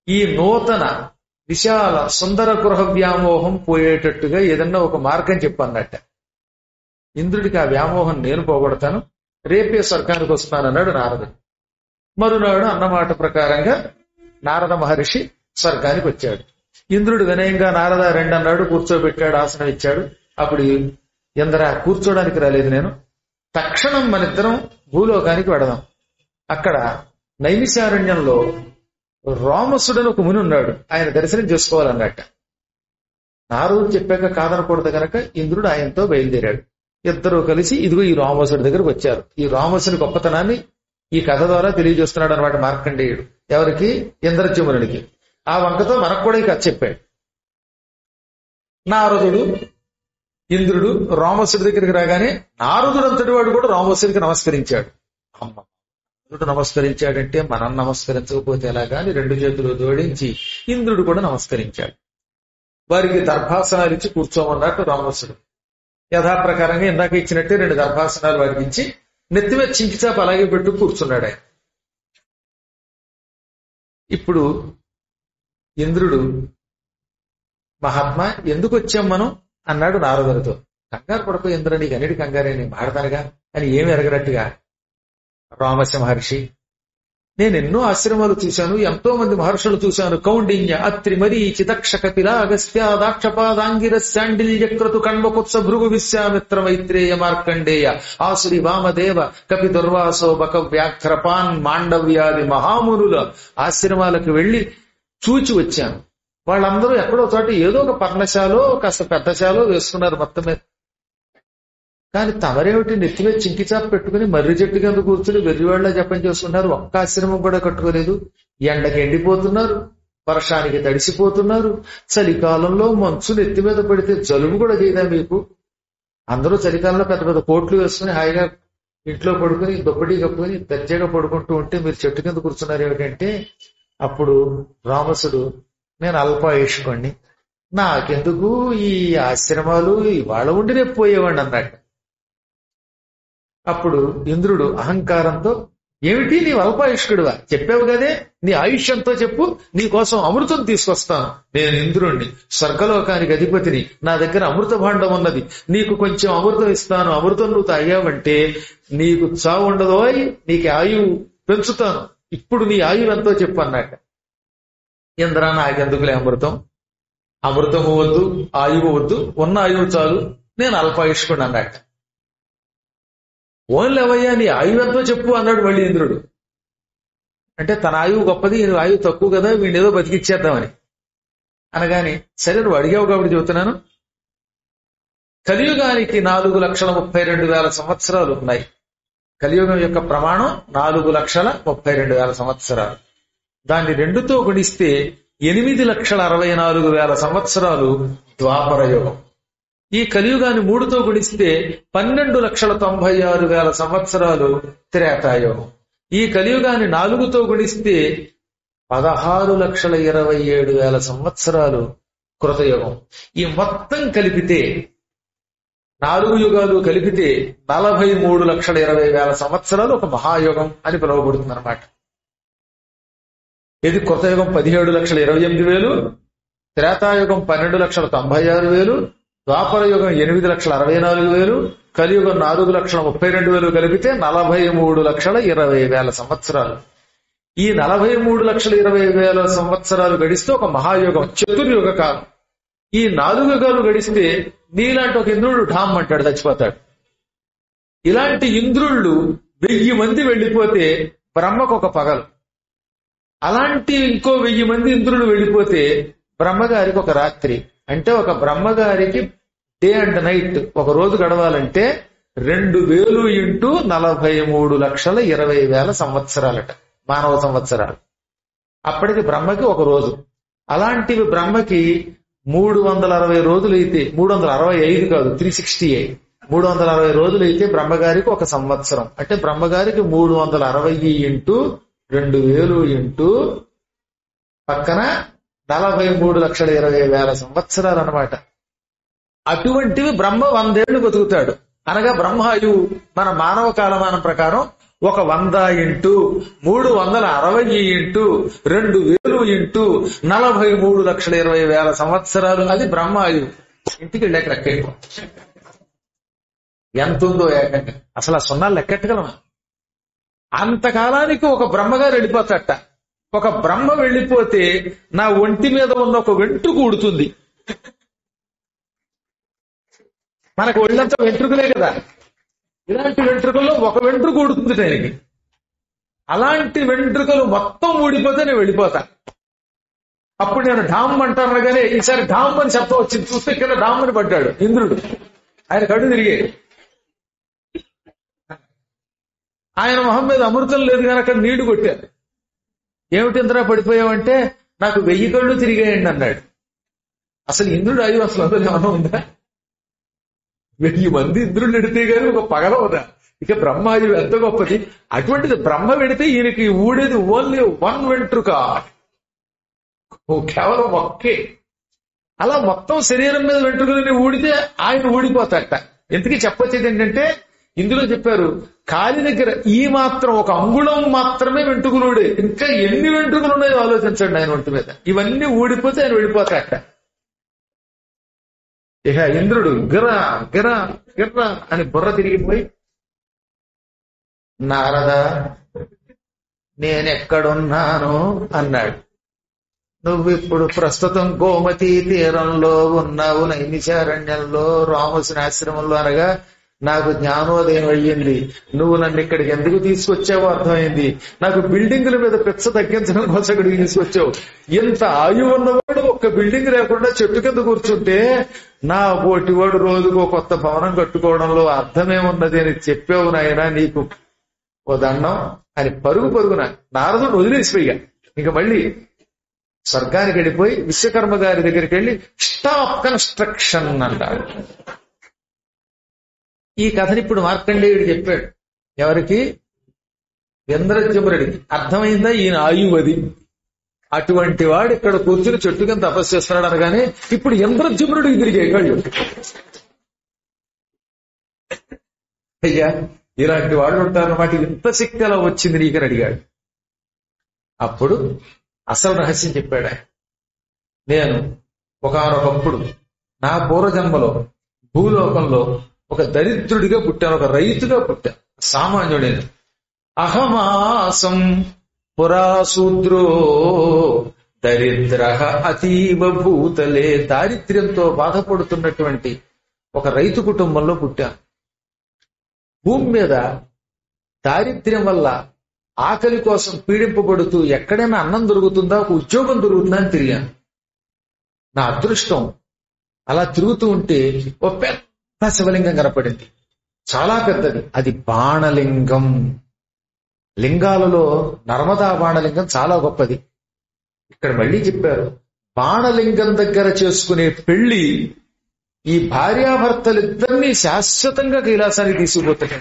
ఈ నూతన విశాల సుందర గృహ వ్యామోహం పోయేటట్టుగా ఏదన్నా ఒక మార్గం చెప్పన్నట్ట ఇంద్రుడికి ఆ వ్యామోహం నేను పోగొడతాను రేపే స్వర్గానికి వస్తానన్నాడు నారదుడు మరునాడు అన్నమాట ప్రకారంగా నారద మహర్షి స్వర్గానికి వచ్చాడు ఇంద్రుడు వినయంగా నారద రెండు అన్నాడు కూర్చోబెట్టాడు ఆసనం ఇచ్చాడు అప్పుడు ఇంద్ర కూర్చోడానికి రాలేదు నేను తక్షణం మనిద్దరం భూలోకానికి వెడదాం అక్కడ నైమిశారణ్యంలో రామసుడని ఒక ముని ఉన్నాడు ఆయన దర్శనం చేసుకోవాలన్నట్ట నారదుడు చెప్పాక కాదనకూడదు గనక ఇంద్రుడు ఆయనతో బయలుదేరాడు ఇద్దరు కలిసి ఇదిగో ఈ రామసుడి దగ్గరకు వచ్చారు ఈ రామసుని గొప్పతనాన్ని ఈ కథ ద్వారా తెలియజేస్తున్నాడు అనమాట మార్కండేయుడు ఎవరికి ఇంద్రజమునుడికి ఆ వంకతో మనకు కూడా ఈ కథ చెప్పాడు నారదుడు ఇంద్రుడు రామసుడి దగ్గరికి రాగానే నారదుడు అంతటి వాడు కూడా రామసుడికి నమస్కరించాడు అమ్మ ఇంద్రుడు నమస్కరించాడంటే మనం నమస్కరించకపోతే ఎలాగా అని రెండు చేతులు జోడించి ఇంద్రుడు కూడా నమస్కరించాడు వారికి దర్భాసనాలు ఇచ్చి కూర్చోమన్నట్టు రామసుడు యథాప్రకారంగా ఇందాక ఇచ్చినట్టే రెండు దర్భాసనాలు వారికి ఇచ్చి నెత్తిమే చింకిచాప అలాగే పెట్టు కూర్చున్నాడు ఆయన ఇప్పుడు ఇంద్రుడు మహాత్మా ఎందుకు వచ్చాం మనం అన్నాడు నారదుడితో కంగారు పడకు ఇంద్ర నీకు అన్నిటి కంగారే నేను మాడతానుగా అని ఏమి ఎరగనట్టుగా రామస్య మహర్షి నేను ఎన్నో ఆశ్రమాలు చూశాను ఎంతో మంది మహర్షులు చూశాను కౌండిన్య అత్రి మరీ చితక్ష కపిల అగస్త్య దాక్షపాదాంగిర శాండిల్య క్రతు కణ్వకుత్స భృగు విశ్వామిత్ర మైత్రేయ మార్కండేయ ఆసురి వామదేవ కపి దుర్వాసో బక వ్యాఘ్రపాన్ మాండవ్యాది మహామునుల ఆశ్రమాలకు వెళ్లి చూచి వచ్చాను వాళ్ళందరూ ఎక్కడో చోట ఏదో ఒక పర్ణశాలో కాస్త పెద్దశాలో వేసుకున్నారు మొత్తం మీద కానీ తమరేమిటి నెత్తి మీద చింకిచాప పెట్టుకుని మర్రి చెట్టు కింద కూర్చుని వెర్రివాళ్ళ జపం చేస్తున్నారు ఒక్క ఆశ్రమం కూడా కట్టుకోలేదు ఎండకి ఎండిపోతున్నారు వర్షానికి తడిసిపోతున్నారు చలికాలంలో మంచు నెత్తి మీద పడితే జలుబు కూడా చేయదా మీకు అందరూ చలికాలంలో పెద్ద పెద్ద కోట్లు వేసుకుని హాయిగా ఇంట్లో పడుకుని దుప్పటి కప్పుకొని దర్జాగా పడుకుంటూ ఉంటే మీరు చెట్టు కింద కూర్చున్నారు ఏమిటంటే అప్పుడు రామసుడు నేను అల్పాయుష్కోండి నాకెందుకు ఈ ఆశ్రమాలు ఇవాళ ఉండి రేపు పోయేవాడిని అన్నట్టు అప్పుడు ఇంద్రుడు అహంకారంతో ఏమిటి నీ అల్పాయుష్కుడువా చెప్పావు కదే నీ ఆయుష్యంతో చెప్పు నీ కోసం అమృతం తీసుకొస్తాను నేను ఇంద్రుణ్ణి స్వర్గలోకానికి అధిపతిని నా దగ్గర అమృత భాండం ఉన్నది నీకు కొంచెం అమృతం ఇస్తాను అమృతం నువ్వు తాగావంటే నీకు చావు ఉండదో నీకు ఆయువు పెంచుతాను ఇప్పుడు నీ ఆయువు ఎంతో చెప్పు అన్నాక ఇంద్ర నాకెందుకులే అమృతం అమృతము వద్దు ఆయువు వద్దు ఉన్న ఆయువు చాలు నేను అల్పాయుష్కుడు అన్నట్ట ఓన్లీ అవయ్యా నీ ఆయువు ఎంతో చెప్పు అన్నాడు మళ్ళీ ఇంద్రుడు అంటే తన ఆయువు గొప్పది ఈయన ఆయువు తక్కువ కదా వీడిని ఏదో బతికిచ్చేద్దామని అనగాని సరే నువ్వు అడిగావు కాబట్టి చెబుతున్నాను కలియుగానికి నాలుగు లక్షల ముప్పై రెండు వేల సంవత్సరాలు ఉన్నాయి కలియుగం యొక్క ప్రమాణం నాలుగు లక్షల ముప్పై రెండు వేల సంవత్సరాలు దాన్ని రెండుతో గుణిస్తే ఎనిమిది లక్షల అరవై నాలుగు వేల సంవత్సరాలు ద్వాపర యుగం ఈ కలియుగాన్ని మూడుతో గుణిస్తే పన్నెండు లక్షల తొంభై ఆరు వేల సంవత్సరాలు త్రేతాయుగం ఈ కలియుగాన్ని నాలుగుతో గుణిస్తే పదహారు లక్షల ఇరవై ఏడు వేల సంవత్సరాలు కృతయుగం ఈ మొత్తం కలిపితే నాలుగు యుగాలు కలిపితే నలభై మూడు లక్షల ఇరవై వేల సంవత్సరాలు ఒక మహాయుగం అని పిలువబడుతుంది అనమాట ఇది కృతయుగం పదిహేడు లక్షల ఇరవై ఎనిమిది వేలు త్రేతాయుగం పన్నెండు లక్షల తొంభై ఆరు వేలు ద్వాపర యుగం ఎనిమిది లక్షల అరవై నాలుగు వేలు కలియుగం నాలుగు లక్షల ముప్పై రెండు వేలు కలిపితే నలభై మూడు లక్షల ఇరవై వేల సంవత్సరాలు ఈ నలభై మూడు లక్షల ఇరవై వేల సంవత్సరాలు గడిస్తే ఒక మహాయుగం చతుర్యుగ కాలం ఈ నాలుగు యుగాలు గడిస్తే నీలాంటి ఒక ఇంద్రుడు ఢామ్ అంటాడు చచ్చిపోతాడు ఇలాంటి ఇంద్రుళ్ళు వెయ్యి మంది వెళ్ళిపోతే బ్రహ్మకు ఒక పగలు అలాంటి ఇంకో వెయ్యి మంది ఇంద్రులు వెళ్ళిపోతే బ్రహ్మగారికి ఒక రాత్రి అంటే ఒక బ్రహ్మగారికి డే అండ్ నైట్ ఒక రోజు గడవాలంటే రెండు వేలు ఇంటూ నలభై మూడు లక్షల ఇరవై వేల సంవత్సరాలట మానవ సంవత్సరాలు అప్పటికి బ్రహ్మకి ఒక రోజు అలాంటివి బ్రహ్మకి మూడు వందల అరవై రోజులైతే మూడు వందల అరవై ఐదు కాదు త్రీ సిక్స్టీ ఎయిట్ మూడు వందల అరవై రోజులైతే బ్రహ్మగారికి ఒక సంవత్సరం అంటే బ్రహ్మగారికి మూడు వందల అరవై ఇంటూ రెండు వేలు ఇంటూ పక్కన నలభై మూడు లక్షల ఇరవై వేల సంవత్సరాలు అనమాట అటువంటివి బ్రహ్మ వందేళ్లు బతుకుతాడు అనగా బ్రహ్మాయువు మన మానవ కాలమానం ప్రకారం ఒక వంద ఇంటూ మూడు వందల అరవై ఇంటూ రెండు వేలు ఇంటూ నలభై మూడు లక్షల ఇరవై వేల సంవత్సరాలు అది బ్రహ్మాయువు ఇంటికి వెళ్ళాక లెక్క ఎంత ఉందో ఏకంగా అసలు ఆ సున్నాలు లెక్కెట్టగలమా అంతకాలానికి ఒక బ్రహ్మగారు వెళ్ళిపోతాట ఒక బ్రహ్మ వెళ్ళిపోతే నా ఒంటి మీద ఉన్న ఒక వెంట్రుకు ఉడుతుంది మనకు ఒళ్ళంతా వెంట్రుకలే కదా ఇలాంటి వెంట్రుకల్లో ఒక వెంట్రుక ఉడుతుంది దానికి అలాంటి వెంట్రుకలు మొత్తం ఊడిపోతే నేను వెళ్ళిపోతా అప్పుడు నేను ఢామ్ అంటాను కానీ ఈసారి ఢామ్ అని శబ్దం వచ్చింది చూస్తే కింద ఢామ్ అని పడ్డాడు ఇంద్రుడు ఆయన కడు తిరిగే ఆయన మొహం మీద అమృతం లేదు కానీ అక్కడ నీళ్లు కొట్టారు ఏమిటి ఇంద్రా పడిపోయావంటే నాకు వెయ్యి కళ్ళు తిరిగాయండి అన్నాడు అసలు ఇంద్రుడు అయ్యి అసలు అందులో ఏమైనా ఉందా వెయ్యి మంది ఇంద్రుడు ఎడితే గానీ ఒక పగలవదా ఇక బ్రహ్మాయువు ఎంత గొప్పది అటువంటిది బ్రహ్మ పెడితే ఈయనకి ఊడేది ఓన్లీ వన్ వెంట్రుక ఓ కేవలం ఒక్కే అలా మొత్తం శరీరం మీద వెంట్రుకలని ఊడితే ఆయన ఊడిపోతాట ఎందుకు చెప్పొచ్చేది ఏంటంటే ఇందులో చెప్పారు కాలి దగ్గర ఈ మాత్రం ఒక అంగుళం మాత్రమే వెంట్రుకలు ఊడే ఇంకా ఎన్ని వెంట్రుకలు ఉన్నాయో ఆలోచించండి ఆయన ఒంటి మీద ఇవన్నీ ఊడిపోతే ఆయన వెళ్ళిపోతాట ఇక ఇంద్రుడు గిర గిర గిర్ర అని బుర్ర తిరిగిపోయి నారద నేనెక్కడున్నాను అన్నాడు నువ్వు ఇప్పుడు ప్రస్తుతం గోమతి తీరంలో ఉన్నావు నైమిషారణ్యంలో రామసిన ఆశ్రమంలో అనగా నాకు జ్ఞానోదయం అయ్యింది నువ్వు నన్ను ఇక్కడికి ఎందుకు తీసుకొచ్చావో అర్థమైంది నాకు బిల్డింగుల మీద పెచ్చ తగ్గించడం కోసం ఇక్కడికి తీసుకొచ్చావు ఇంత ఆయువు ఉన్నవాడు ఒక్క బిల్డింగ్ లేకుండా చెట్టు కింద కూర్చుంటే నా పోటీవాడు రోజుకు ఒక కొత్త భవనం కట్టుకోవడంలో అర్థమేమున్నది అని చెప్పావు నాయన నీకు ఓ దండం అని పరుగు పరుగున నారదుడు వదిలేసిపోయిగా ఇంకా మళ్ళీ స్వర్గానికి వెళ్ళిపోయి విశ్వకర్మ గారి దగ్గరికి వెళ్ళి స్టాప్ కన్స్ట్రక్షన్ అంటాడు ఈ కథని ఇప్పుడు మార్కండేయుడు చెప్పాడు ఎవరికి ఇంద్రజమురుడికి అర్థమైందా ఈయన ఆయువది అటువంటి వాడు ఇక్కడ కూర్చుని చెట్టు కింద తపస్సు చేస్తున్నాడు అనగానే ఇప్పుడు ఇంద్రజమురుడికి తిరిగే కళ్ళు అయ్యా ఇలాంటి వాడు ఉంటారన్నమాట ఇంత శక్తి అలా వచ్చింది నీకని అడిగాడు అప్పుడు అసలు రహస్యం చెప్పాడు ఆయన నేను ఒకనొకప్పుడు నా పూర్వజన్మలో భూలోకంలో ఒక దరిద్రుడిగా పుట్టాను ఒక రైతుగా పుట్టాను సామాన్యుడైన అహమాసం పురాశూద్రో దరిద్ర అతీవ భూతలే దారిద్ర్యంతో బాధపడుతున్నటువంటి ఒక రైతు కుటుంబంలో పుట్టాను భూమి మీద దారిద్ర్యం వల్ల ఆకలి కోసం పీడింపబడుతూ ఎక్కడైనా అన్నం దొరుకుతుందా ఒక ఉద్యోగం దొరుకుతుందా అని తిరిగాను నా అదృష్టం అలా తిరుగుతూ ఉంటే ఓ పెద్ద శివలింగం కనపడింది చాలా పెద్దది అది బాణలింగం లింగాలలో నర్మదా బాణలింగం చాలా గొప్పది ఇక్కడ మళ్ళీ చెప్పారు బాణలింగం దగ్గర చేసుకునే పెళ్లి ఈ భార్యాభర్తలిద్దరినీ శాశ్వతంగా కైలాసానికి తీసుకుపోతాడు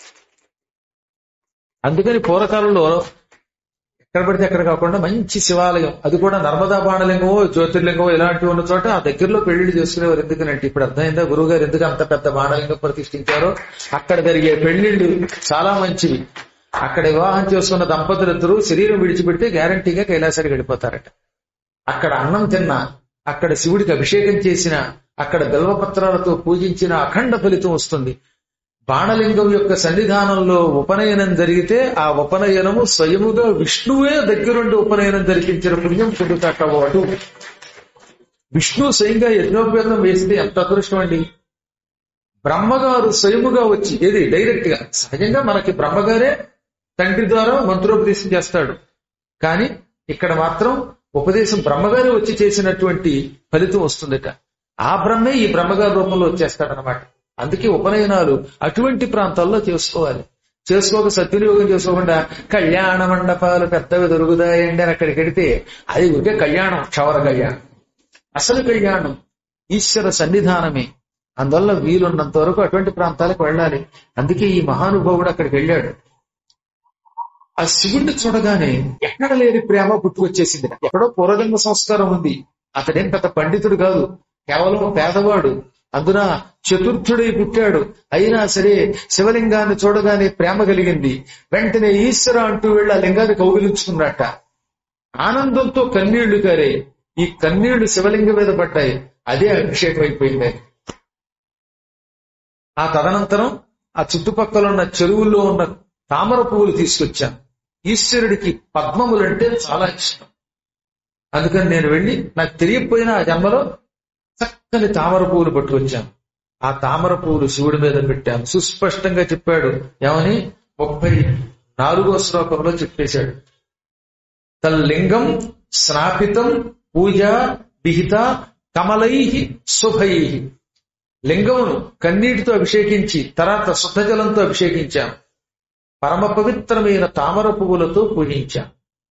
అందుకని పూర్వకాలంలో ఎక్కడ పడితే ఎక్కడ కాకుండా మంచి శివాలయం అది కూడా నర్మదా బాణలింగమో జ్యోతిర్లింగమో ఇలాంటివి ఉన్న చోట ఆ దగ్గరలో పెళ్లిళ్ళు చేసుకునేవారు ఎందుకనంటే ఇప్పుడు అర్థమైందా గురువు గారు ఎందుకు అంత పెద్ద బాణలింగం ప్రతిష్ఠించారో అక్కడ జరిగే పెళ్లిళ్ళు చాలా మంచివి అక్కడ వివాహం చేసుకున్న దంపతులిద్దరూ శరీరం విడిచిపెడితే గ్యారంటీగా కైలాసానికి వెళ్ళిపోతారట అక్కడ అన్నం తిన్నా అక్కడ శివుడికి అభిషేకం చేసిన అక్కడ బిల్వపత్రాలతో పూజించిన అఖండ ఫలితం వస్తుంది బాణలింగం యొక్క సన్నిధానంలో ఉపనయనం జరిగితే ఆ ఉపనయనము స్వయముగా విష్ణువే దగ్గరుండి ఉపనయనం జరిపించిన పుణ్యం పొందుతాట వాడు విష్ణు స్వయంగా యజ్ఞోపేతం వేస్తే ఎంత అదృష్టం అండి బ్రహ్మగారు స్వయముగా వచ్చి ఏది డైరెక్ట్ గా సహజంగా మనకి బ్రహ్మగారే తండ్రి ద్వారా మంత్రోపదేశం చేస్తాడు కానీ ఇక్కడ మాత్రం ఉపదేశం బ్రహ్మగారే వచ్చి చేసినటువంటి ఫలితం వస్తుందట ఆ బ్రహ్మే ఈ బ్రహ్మగారి రూపంలో వచ్చేస్తాడనమాట అందుకే ఉపనయనాలు అటువంటి ప్రాంతాల్లో చేసుకోవాలి చేసుకోక సద్వినియోగం చేసుకోకుండా కళ్యాణ మండపాలు పెద్దవి దొరుకుతాయండి అని అక్కడికి వెడితే అది ఉంటే కళ్యాణం క్షవర కళ్యాణం అసలు కళ్యాణం ఈశ్వర సన్నిధానమే అందువల్ల వీలున్నంత వరకు అటువంటి ప్రాంతాలకు వెళ్ళాలి అందుకే ఈ మహానుభావుడు అక్కడికి వెళ్ళాడు ఆ శివుణ్ణి చూడగానే ఎక్కడ లేని ప్రేమ పుట్టుకొచ్చేసింది ఎక్కడో పూర్వజన్మ సంస్కారం ఉంది అతడేం పెద్ద పండితుడు కాదు కేవలం పేదవాడు అందున చతుర్థుడై పుట్టాడు అయినా సరే శివలింగాన్ని చూడగానే ప్రేమ కలిగింది వెంటనే ఈశ్వర అంటూ వెళ్ళి ఆ లింగాన్ని కౌగిలించుకున్నట్ట ఆనందంతో కన్నీళ్లు కారాయి ఈ కన్నీళ్లు శివలింగం మీద పడ్డాయి అదే అభిషేకం అయిపోయింది ఆ తదనంతరం ఆ చుట్టుపక్కల ఉన్న చెరువుల్లో ఉన్న తామర పువ్వులు తీసుకొచ్చాను ఈశ్వరుడికి పద్మములంటే చాలా ఇష్టం అందుకని నేను వెళ్ళి నాకు తెలియకపోయినా ఆ జన్మలో చక్కని తామర పువ్వులు పట్టుకొచ్చాను ఆ తామర పువ్వులు శివుడి మీద పెట్టాను సుస్పష్టంగా చెప్పాడు ఏమని ముప్పై నాలుగో శ్లోకంలో చెప్పేశాడు తల్లింగం స్నాపితం పూజ విహిత కమలై శుభై లింగమును కన్నీటితో అభిషేకించి తర్వాత శుద్ధజలంతో అభిషేకించాం పరమ పవిత్రమైన తామర పువ్వులతో పూజించాం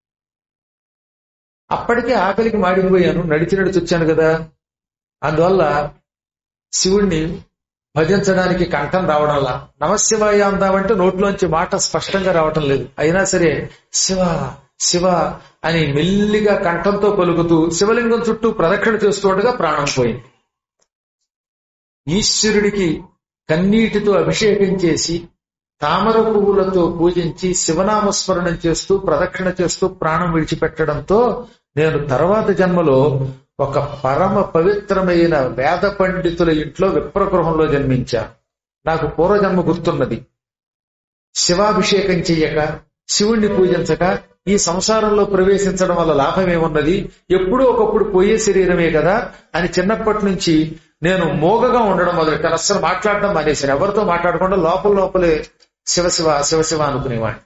అప్పటికే ఆకలికి మాడిపోయాను నడిచి నడిచి వచ్చాను కదా అందువల్ల శివుణ్ణి భజించడానికి కంఠం రావడంలా నమశివాయ అందామంటే నోట్లోంచి మాట స్పష్టంగా రావటం లేదు అయినా సరే శివ శివ అని మెల్లిగా కంఠంతో పలుకుతూ శివలింగం చుట్టూ ప్రదక్షిణ చేస్తుండగా ప్రాణం పోయింది ఈశ్వరుడికి కన్నీటితో అభిషేకం చేసి తామర పువ్వులతో పూజించి శివనామస్మరణం చేస్తూ ప్రదక్షిణ చేస్తూ ప్రాణం విడిచిపెట్టడంతో నేను తర్వాత జన్మలో ఒక పరమ పవిత్రమైన వేద పండితుల ఇంట్లో విప్రగృహంలో జన్మించా నాకు పూర్వజన్మ గుర్తున్నది శివాభిషేకం చెయ్యక శివుణ్ణి పూజించక ఈ సంసారంలో ప్రవేశించడం వల్ల లాభం ఏమున్నది ఎప్పుడూ ఒకప్పుడు పోయే శరీరమే కదా అని చిన్నప్పటి నుంచి నేను మోగగా ఉండడం మొదలెట్టాను అస్సలు మాట్లాడడం మానేశాను ఎవరితో మాట్లాడకుండా లోపల లోపలే శివశివ శివశివ అనుకునేవాడిని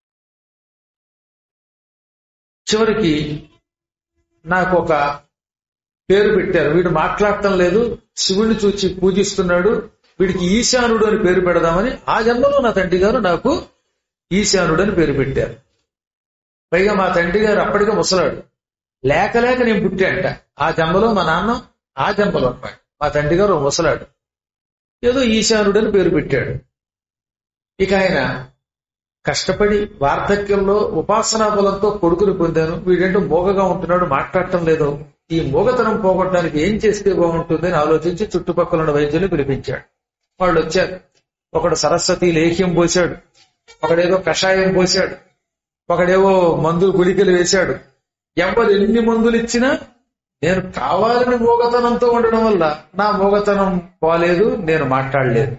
చివరికి నాకు ఒక పేరు పెట్టారు వీడు మాట్లాడటం లేదు శివుణ్ణి చూచి పూజిస్తున్నాడు వీడికి ఈశానుడు అని పేరు పెడదామని ఆ జన్మలో నా తండ్రి గారు నాకు ఈశానుడు అని పేరు పెట్టారు పైగా మా తండ్రి గారు అప్పటికే ముసలాడు లేక లేక నేను పుట్టాంట ఆ జన్మలో మా నాన్న ఆ జన్మలో అన్నమాట మా తండ్రి గారు ముసలాడు ఏదో ఈశానుడు అని పేరు పెట్టాడు ఇక ఆయన కష్టపడి వార్ధక్యంలో ఉపాసనా బలంతో కొడుకుని పొందాను వీడంటూ మోగగా ఉంటున్నాడు మాట్లాడటం లేదు ఈ మోగతనం పోగొట్టడానికి ఏం చేస్తే బాగుంటుందని ఆలోచించి చుట్టుపక్కల ఉన్న వైద్యులు పిలిపించాడు వాళ్ళు వచ్చారు ఒకడు సరస్వతి లేహ్యం పోశాడు ఒకడేదో కషాయం పోశాడు ఒకడేవో మందులు గుళికలు వేశాడు ఎవరు ఎన్ని మందులు ఇచ్చినా నేను కావాలని మోగతనంతో ఉండడం వల్ల నా మోగతనం పోలేదు నేను మాట్లాడలేదు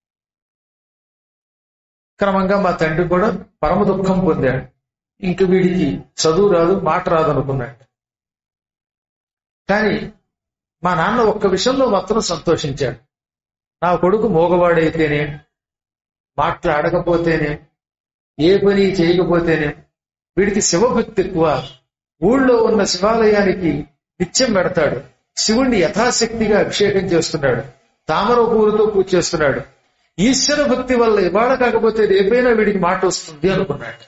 క్రమంగా మా తండ్రి కూడా పరమ దుఃఖం పొందాడు ఇంక వీడికి చదువు రాదు మాట రాదు అనుకున్నాడు కానీ మా నాన్న ఒక్క విషయంలో మాత్రం సంతోషించాడు నా కొడుకు మోగవాడైతేనే మాట్లాడకపోతేనే ఏ పని చేయకపోతేనే వీడికి శివభక్తి ఎక్కువ ఊళ్ళో ఉన్న శివాలయానికి నిత్యం పెడతాడు శివుణ్ణి యథాశక్తిగా అభిషేకం చేస్తున్నాడు తామర పూలతో పూజ చేస్తున్నాడు ఈశ్వర భక్తి వల్ల ఇవాళ కాకపోతే రేపైనా వీడికి మాట వస్తుంది అనుకున్నాడు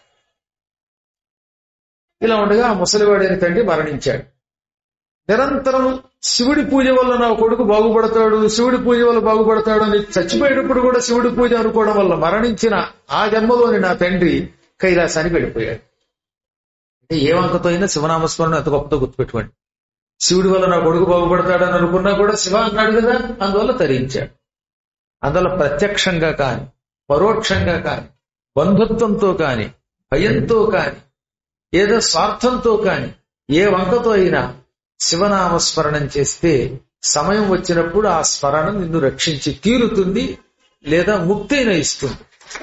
ఇలా ఉండగా ఆ ముసలివాడైన తండ్రి మరణించాడు నిరంతరం శివుడి పూజ వల్ల నా కొడుకు బాగుపడతాడు శివుడి పూజ వల్ల బాగుపడతాడు అని చచ్చిపోయేటప్పుడు కూడా శివుడి పూజ అనుకోవడం వల్ల మరణించిన ఆ జన్మలోని నా తండ్రి కైలాసానికి వెళ్ళిపోయాడు అంటే ఏ వంకతో అయినా శివనామస్మరణ ఎంత గొప్పతో గుర్తుపెట్టుకోండి శివుడి వల్ల నా కొడుకు బాగుపడతాడని అనుకున్నా కూడా శివ అన్నాడు కదా అందువల్ల తరించాడు అందువల్ల ప్రత్యక్షంగా కాని పరోక్షంగా కాని బంధుత్వంతో కాని భయంతో కాని ఏదో స్వార్థంతో కాని ఏ వంకతో అయినా శివనామస్మరణం చేస్తే సమయం వచ్చినప్పుడు ఆ స్మరణ నిన్ను రక్షించి తీరుతుంది లేదా ముక్తిన ఇస్తుంది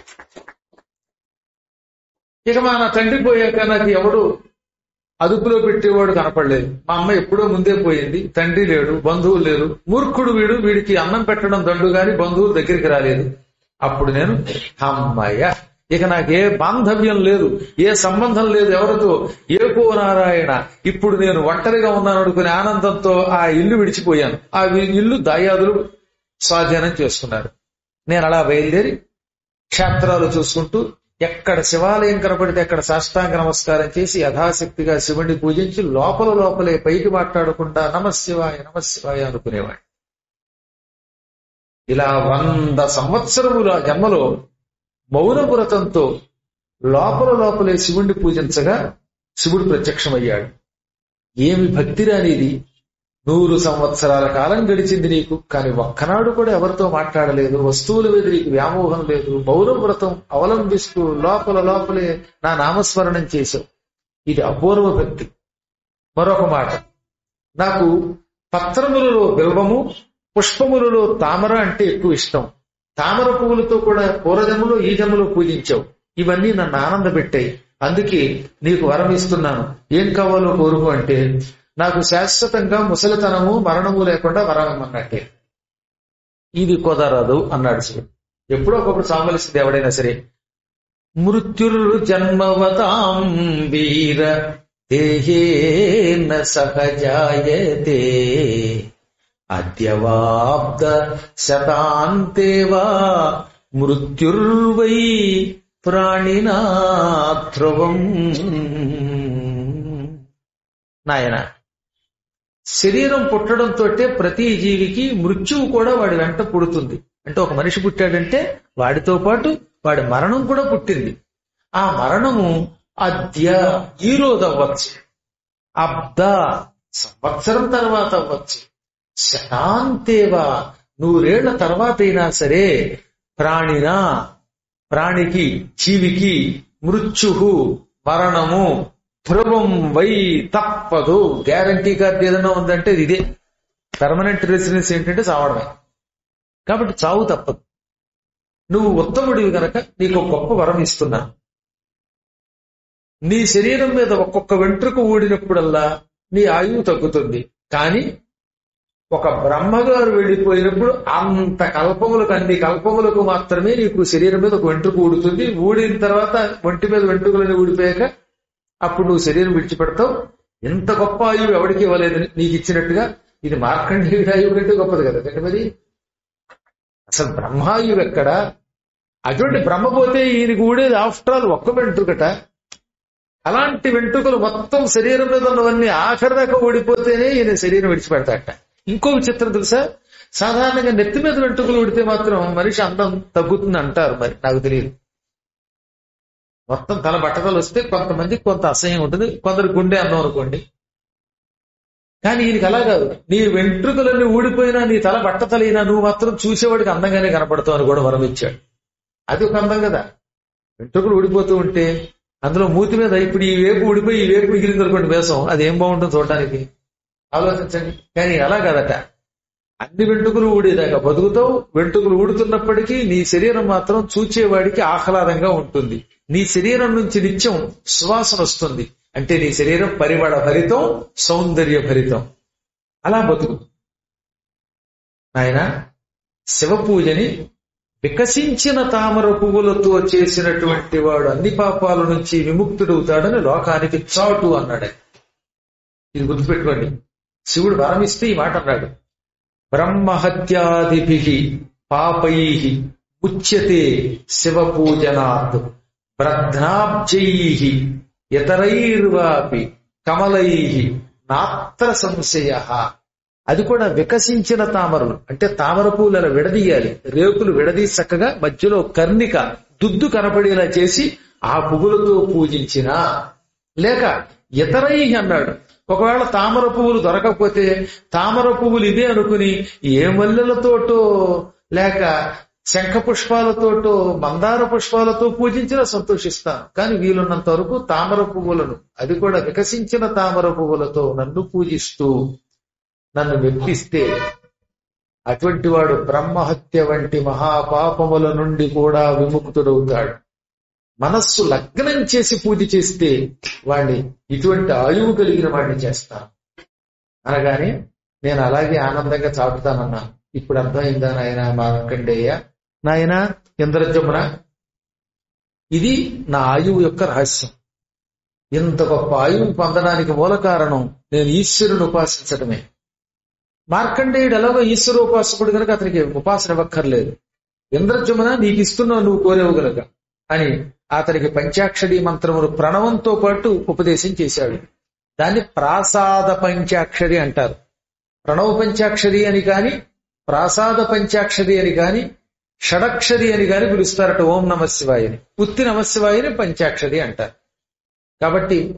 ఇక మా నా తండ్రి పోయాక నాకు ఎవడు అదుపులో పెట్టేవాడు కనపడలేదు మా అమ్మ ఎప్పుడో ముందే పోయింది తండ్రి లేడు బంధువులు లేరు మూర్ఖుడు వీడు వీడికి అన్నం పెట్టడం దండు గాని బంధువులు దగ్గరికి రాలేదు అప్పుడు నేను అమ్మయ్య ఇక నాకే బాంధవ్యం లేదు ఏ సంబంధం లేదు ఎవరితో ఏకో నారాయణ ఇప్పుడు నేను ఒంటరిగా ఉన్నాను అనుకునే ఆనందంతో ఆ ఇల్లు విడిచిపోయాను ఆ ఇల్లు దాయాదులు స్వాధీనం చేసుకున్నారు నేను అలా బయలుదేరి క్షేత్రాలు చూసుకుంటూ ఎక్కడ శివాలయం కనపడితే అక్కడ సాష్టాంగ నమస్కారం చేసి యథాశక్తిగా శివుడిని పూజించి లోపల లోపలే పైకి మాట్లాడకుండా నమశివాయ నమశివాయ అనుకునేవాడు ఇలా వంద సంవత్సరముల జన్మలో మౌన వ్రతంతో లోపల లోపలే శివుణ్ణి పూజించగా శివుడు ప్రత్యక్షమయ్యాడు ఏమి భక్తి రానిది నూరు సంవత్సరాల కాలం గడిచింది నీకు కానీ ఒక్కనాడు కూడా ఎవరితో మాట్లాడలేదు వస్తువుల మీద నీకు వ్యామోహం లేదు మౌన వ్రతం అవలంబిస్తూ లోపల లోపలే నా నామస్మరణం చేశావు ఇది అపూర్వ భక్తి మరొక మాట నాకు పత్రములలో బిల్వము పుష్పములలో తామర అంటే ఎక్కువ ఇష్టం తామర పువ్వులతో కూడా పూర్వజములో ఈ జన్మలో పూజించావు ఇవన్నీ నన్ను ఆనంద పెట్టాయి అందుకే నీకు వరం ఇస్తున్నాను ఏం కావాలో కోరుకు అంటే నాకు శాశ్వతంగా ముసలితనము మరణము లేకుండా వరం ఇమ్మన్నట్టే ఇది కుదరదు అన్నాడు శివుడు ఎప్పుడో ఒకప్పుడు సామలిసింది ఎవడైనా సరే మృత్యుర్ జన్మవతాం వీర దేహేన సహజాయతే అద్యవాబ్ద శతాంతేవా మృత్యుర్వై ప్రాణినా ధ్రువం నాయన శరీరం పుట్టడంతో ప్రతి జీవికి మృత్యువు కూడా వాడి వెంట పుడుతుంది అంటే ఒక మనిషి పుట్టాడంటే వాడితో పాటు వాడి మరణం కూడా పుట్టింది ఆ మరణము అద్య ఈ రోజు అవ్వచ్చు అబ్ద సంవత్సరం తర్వాత అవ్వచ్చు శతాంతేవా నూరేళ్ల తర్వాత అయినా సరే ప్రాణినా ప్రాణికి జీవికి మృత్యు మరణము ధ్రువం వై తప్పదు గ్యారంటీ కార్డు ఏదైనా ఉందంటే ఇది ఇదే పర్మనెంట్ రెసిడెన్స్ ఏంటంటే చావడమే కాబట్టి చావు తప్పదు నువ్వు ఉత్తముడివి గనక నీకు ఒక గొప్ప వరం ఇస్తున్నా నీ శరీరం మీద ఒక్కొక్క వెంట్రుక ఊడినప్పుడల్లా నీ ఆయువు తగ్గుతుంది కానీ ఒక బ్రహ్మగారు వెళ్ళిపోయినప్పుడు అంత కల్పములకు అన్ని కల్పములకు మాత్రమే నీకు శరీరం మీద ఒక వెంట్రుక ఊడుతుంది ఊడిన తర్వాత ఒంటి మీద వెంట్రుకలని ఊడిపోయాక అప్పుడు నువ్వు శరీరం విడిచిపెడతావు ఎంత గొప్ప ఆయువు ఎవరికి ఇవ్వలేదు నీకు ఇచ్చినట్టుగా ఇది మార్కండేయుడి ఆయువు కంటే గొప్పది కదా అంటే మరి అసలు బ్రహ్మాయువు ఎక్కడ అటువంటి బ్రహ్మ పోతే ఈయనకి ఊడేది ఆఫ్టర్ ఆల్ ఒక్క వెంట్రుకట అలాంటి వెంట్రుకలు మొత్తం శరీరం మీద ఉన్నవన్నీ ఆఖరి దాకా ఊడిపోతేనే ఈయన శరీరం విడిచిపెడతాట ఇంకో విచిత్రం తెలుసా సాధారణంగా నెత్తి మీద వెంట్రుకలు ఉడితే మాత్రం మనిషి అందం తగ్గుతుంది అంటారు మరి నాకు తెలియదు మొత్తం తల బట్టతలు వస్తే కొంతమంది కొంత అసహ్యం ఉంటుంది కొందరు గుండె అన్నం అనుకోండి కానీ ఈయనకి అలా కాదు నీ వెంట్రుకలన్నీ ఊడిపోయినా నీ తల బట్టతలైనా నువ్వు మాత్రం చూసేవాడికి అందంగానే కనపడతావు అని కూడా వరం ఇచ్చాడు అది ఒక అందం కదా వెంట్రుకలు ఊడిపోతూ ఉంటే అందులో మూతి మీద ఇప్పుడు ఈ వేపు ఊడిపోయి ఈ వేపు మిగిలింది అనుకోండి వేసం అది ఏం బాగుంటుంది చూడడానికి ఆలోచించండి కానీ అలా కాదట అన్ని వెంట్రుకలు ఊడేదాకా బతుకుతావు వెంట్రుకలు ఊడుతున్నప్పటికీ నీ శరీరం మాత్రం చూచేవాడికి ఆహ్లాదంగా ఉంటుంది నీ శరీరం నుంచి నిత్యం సువాసన వస్తుంది అంటే నీ శరీరం పరిమళ భరితం సౌందర్య భరితం అలా బతుకు ఆయన శివ పూజని వికసించిన తామర పువ్వులతో చేసినటువంటి వాడు అన్ని పాపాల నుంచి విముక్తుడవుతాడని లోకానికి చాటు అన్నాడు ఆయన. ఇది గుర్తుపెట్టుకోండి శివుడు వరమిస్తే ఈ మాట అన్నాడు బ్రహ్మహత్యాదిభి పాపై ఉచ్యతే శివ పూజనాత్ బ్రధ్నాబ్జై ఇతరైర్వాపి కమలై నాత్ర సంశయ అది కూడా వికసించిన తామరలు అంటే తామర పూలు అలా విడదీయాలి రేకులు విడదీసి చక్కగా మధ్యలో కర్ణిక దుద్దు కనపడేలా చేసి ఆ పువ్వులతో పూజించిన లేక ఇతరై అన్నాడు ఒకవేళ తామర పువ్వులు దొరకకపోతే తామర పువ్వులు ఇదే అనుకుని ఏ మల్లెలతోటో లేక శంఖ పుష్పాలతోటో మందార పుష్పాలతో పూజించినా సంతోషిస్తాను కానీ వీలున్నంత వరకు తామర పువ్వులను అది కూడా వికసించిన తామర పువ్వులతో నన్ను పూజిస్తూ నన్ను మెప్పిస్తే అటువంటి వాడు బ్రహ్మహత్య వంటి మహాపాపముల నుండి కూడా విముక్తుడవుతాడు మనస్సు లగ్నం చేసి పూజ చేస్తే వాడిని ఇటువంటి ఆయువు కలిగిన వాడిని చేస్తాను అనగానే నేను అలాగే ఆనందంగా చాటుతానన్నాను ఇప్పుడు అర్థమైందా నాయన మార్కండేయ నాయన ఇంద్రజమున ఇది నా ఆయువు యొక్క రహస్యం ఇంత గొప్ప ఆయువు పొందడానికి మూల కారణం నేను ఈశ్వరుని ఉపాసించడమే మార్కండేయుడు ఎలాగో ఈశ్వర ఉపాసకుడు కనుక అతనికి ఉపాసన ఇవ్వక్కర్లేదు ఇంద్రజమున నీకు ఇస్తున్నావు నువ్వు కోరేవు గనక అని అతనికి పంచాక్షరి మంత్రములు ప్రణవంతో పాటు ఉపదేశం చేశాడు దాన్ని ప్రాసాద పంచాక్షరి అంటారు ప్రణవ పంచాక్షరి అని కాని ప్రాసాద పంచాక్షరి అని కాని షడక్షరి అని కాని పిలుస్తారట ఓం నమ శివాయని పుత్తి నమ శివాయని పంచాక్షరి అంటారు కాబట్టి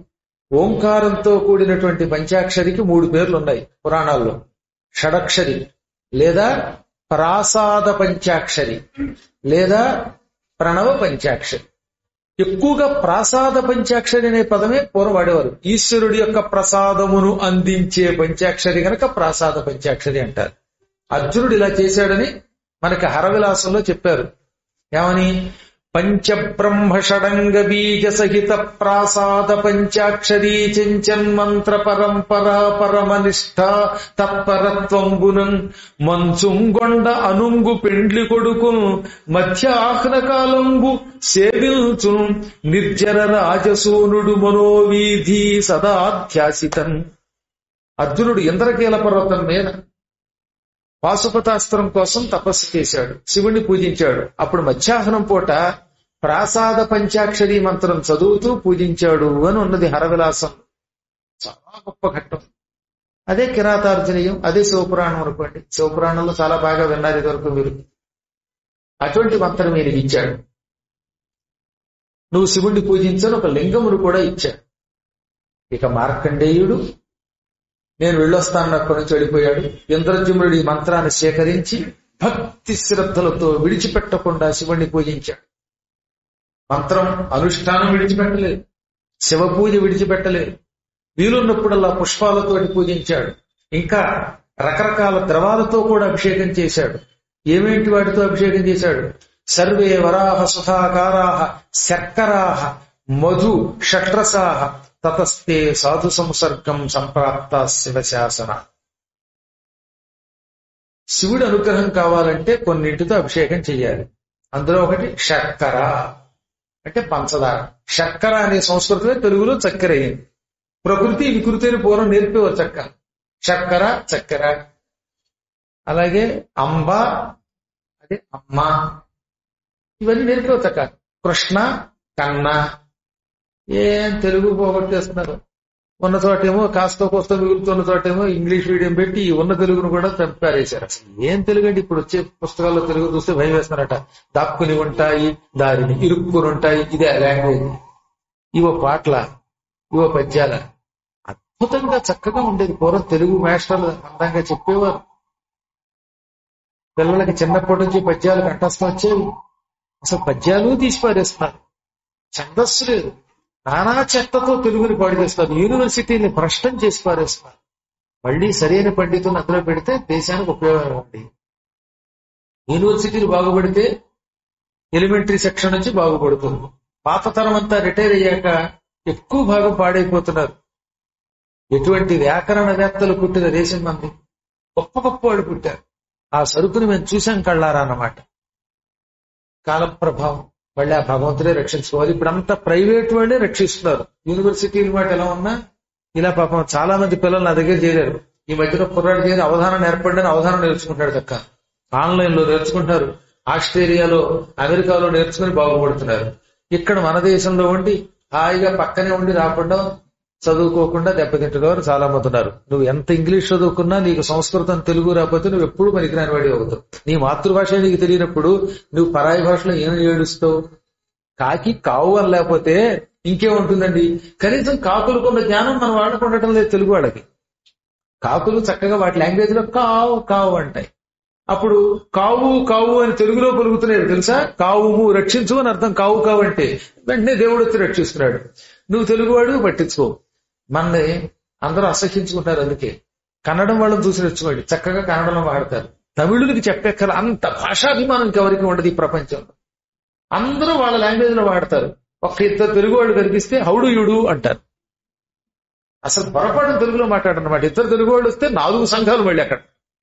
ఓంకారంతో కూడినటువంటి పంచాక్షరికి మూడు పేర్లు ఉన్నాయి పురాణాల్లో షడక్షరి లేదా ప్రాసాద పంచాక్షరి లేదా ప్రణవ పంచాక్షరి ఎక్కువగా ప్రాసాద పంచాక్షరి అనే పదమే పూర్వం వాడేవారు ఈశ్వరుడి యొక్క ప్రసాదమును అందించే పంచాక్షరి గనక ప్రాసాద పంచాక్షరి అంటారు అర్జునుడు ఇలా చేశాడని మనకి హరవిలాసంలో చెప్పారు ఏమని పంచబ్రహ్మ షడంగ బీజ సహిత ప్రాసాద పంచాక్షరీ చెంచన్మంత్ర పరంపరా పరమనిష్ట తత్పరత్వంబునం మంచుంగొండ అనుంగు పెండ్లి కొడుకు మధ్య ఆహ్నకాలంబు సేవిల్చు నిర్జర రాజసూనుడు మనోవీధి సదాధ్యాసితన్ అర్జునుడు ఇంద్రకీల పర్వతం మీద పాశుపతాస్త్రం కోసం తపస్సు చేశాడు శివుణ్ణి పూజించాడు అప్పుడు మధ్యాహ్నం పూట ప్రాసాద పంచాక్షరి మంత్రం చదువుతూ పూజించాడు అని ఉన్నది హరవిలాసం చాలా గొప్ప ఘట్టం అదే కిరాతార్జనీయం అదే శివపురాణం అనుకోండి శివపురాణంలో చాలా బాగా విన్నారు ఇదివరకు మీరు అటువంటి మంత్రం మీరు ఇచ్చాడు నువ్వు శివుణ్ణి పూజించని ఒక లింగమును కూడా ఇచ్చాడు ఇక మార్కండేయుడు నేను వెళ్ళొస్తాను అక్కడి నుంచి వెళ్ళిపోయాడు ఇంద్రజుముడి మంత్రాన్ని సేకరించి భక్తి శ్రద్ధలతో విడిచిపెట్టకుండా శివుణ్ణి పూజించాడు మంత్రం అనుష్ఠానం విడిచిపెట్టలేదు శివ పూజ విడిచిపెట్టలేదు వీలున్నప్పుడల్లా పుష్పాలతోటి పూజించాడు ఇంకా రకరకాల ద్రవాలతో కూడా అభిషేకం చేశాడు ఏమేంటి వాటితో అభిషేకం చేశాడు సర్వే వరాహ సుధాకారాహ శర్కరాహ మధు షట్రసాహ తతస్తే సాధు సంసర్గం సంప్రాప్త శివశాసన శివుడి అనుగ్రహం కావాలంటే కొన్నింటితో అభిషేకం చెయ్యాలి అందులో ఒకటి శర్కర అంటే పంచదార శర్కర అనే సంస్కృతమే తెలుగులో చక్కెర అయింది ప్రకృతి వికృతి అని పూర్వం నేర్పేవారు చక్క శర్కర చక్కెర అలాగే అంబ అదే అమ్మ ఇవన్నీ నేర్పేవారు చక్క కృష్ణ కన్న ఏం తెలుగు పోగొట్టేస్తున్నారు ఉన్న చోటేమో కాస్త కోస్త మిగులుతున్న చోటేమో ఇంగ్లీష్ మీడియం పెట్టి ఈ ఉన్న తెలుగును కూడా చంపారేశారు అసలు ఏం తెలుగు అంటే ఇప్పుడు వచ్చే పుస్తకాల్లో తెలుగు చూస్తే భయం వేస్తున్నారట దాక్కుని ఉంటాయి దారిని ఇరుక్కుని ఉంటాయి ఇదే లాంగ్వేజ్ ఇవో పాటల ఇవో పద్యాల అద్భుతంగా చక్కగా ఉండేది పూర్వం తెలుగు మాస్టర్లు అందంగా చెప్పేవారు పిల్లలకి చిన్నప్పటి నుంచి పద్యాలు కంఠస్థం వచ్చేవి అసలు పద్యాలు తీసి పారేస్తున్నారు ఛందస్సు లేదు నానా చెత్తతో తెలుగుని పాడు చేస్తారు యూనివర్సిటీని భ్రష్టం చేసి పారేస్తున్నారు మళ్ళీ సరైన పండితులను అందులో పెడితే దేశానికి ఉపయోగం ఉంది యూనివర్సిటీలు బాగుపడితే ఎలిమెంటరీ సెక్షన్ నుంచి బాగుపడుతుంది పాత తరం అంతా రిటైర్ అయ్యాక ఎక్కువ భాగం పాడైపోతున్నారు ఎటువంటి వ్యాకరణవేత్తలు పుట్టిన దేశం మంది గొప్ప గొప్ప వాళ్ళు పుట్టారు ఆ సరుకుని మేము చూసాం కళ్ళారా అన్నమాట కాల ప్రభావం మళ్ళీ ఆ భగవంతుడే రక్షించుకోవాలి ఇప్పుడు అంతా ప్రైవేట్ వాళ్ళే రక్షిస్తున్నారు యూనివర్సిటీల మాట ఎలా ఉన్నా ఇలా పాపం చాలా మంది పిల్లలు నా దగ్గర చేరారు ఈ మధ్యలో కుర్రాడు చేరి అవధానం నేర్పడని అవధానం నేర్చుకుంటాడు తక్క ఆన్లైన్ లో నేర్చుకుంటారు ఆస్ట్రేలియాలో అమెరికాలో నేర్చుకుని బాగుపడుతున్నారు ఇక్కడ మన దేశంలో ఉండి హాయిగా పక్కనే ఉండి రాకుండా చదువుకోకుండా దెబ్బతింటున్నారు చాలా మంది ఉన్నారు నువ్వు ఎంత ఇంగ్లీష్ చదువుకున్నా నీకు సంస్కృతం తెలుగు రాకపోతే నువ్వు ఎప్పుడు పనికిరాని వాడి అవుతావు నీ మాతృభాష నీకు తెలియనప్పుడు నువ్వు పరాయి భాషలో ఏం ఏడుస్తావు కాకి కావు అని లేకపోతే ఇంకేముంటుందండి కనీసం కాకులకున్న జ్ఞానం మనం వాళ్ళకు ఉండటం లేదు తెలుగు వాళ్ళకి కాకులు చక్కగా వాటి లాంగ్వేజ్ లో కావు కావు అంటాయి అప్పుడు కావు కావు అని తెలుగులో పలుకుతున్నాడు తెలుసా కావుము రక్షించు అని అర్థం కావు కావు అంటే వెంటనే దేవుడు వచ్చి రక్షిస్తున్నాడు నువ్వు తెలుగువాడు పట్టించుకో మనని అందరూ అసహించుకుంటారు అందుకే కన్నడం వాళ్ళని చూసి నచ్చుకోండి చక్కగా కన్నడంలో వాడతారు తమిళులకి చెప్పెక్కల అంత భాషాభిమానం ఎవరికి ఉండదు ఈ ప్రపంచంలో అందరూ వాళ్ళ లాంగ్వేజ్ లో వాడతారు ఒక్క ఇద్దరు తెలుగు వాళ్ళు కనిపిస్తే హౌడు యుడు అంటారు అసలు పొరపాటు తెలుగులో మాట్లాడనమాట ఇద్దరు తెలుగు వాళ్ళు వస్తే నాలుగు సంఘాలు మళ్ళీ అక్కడ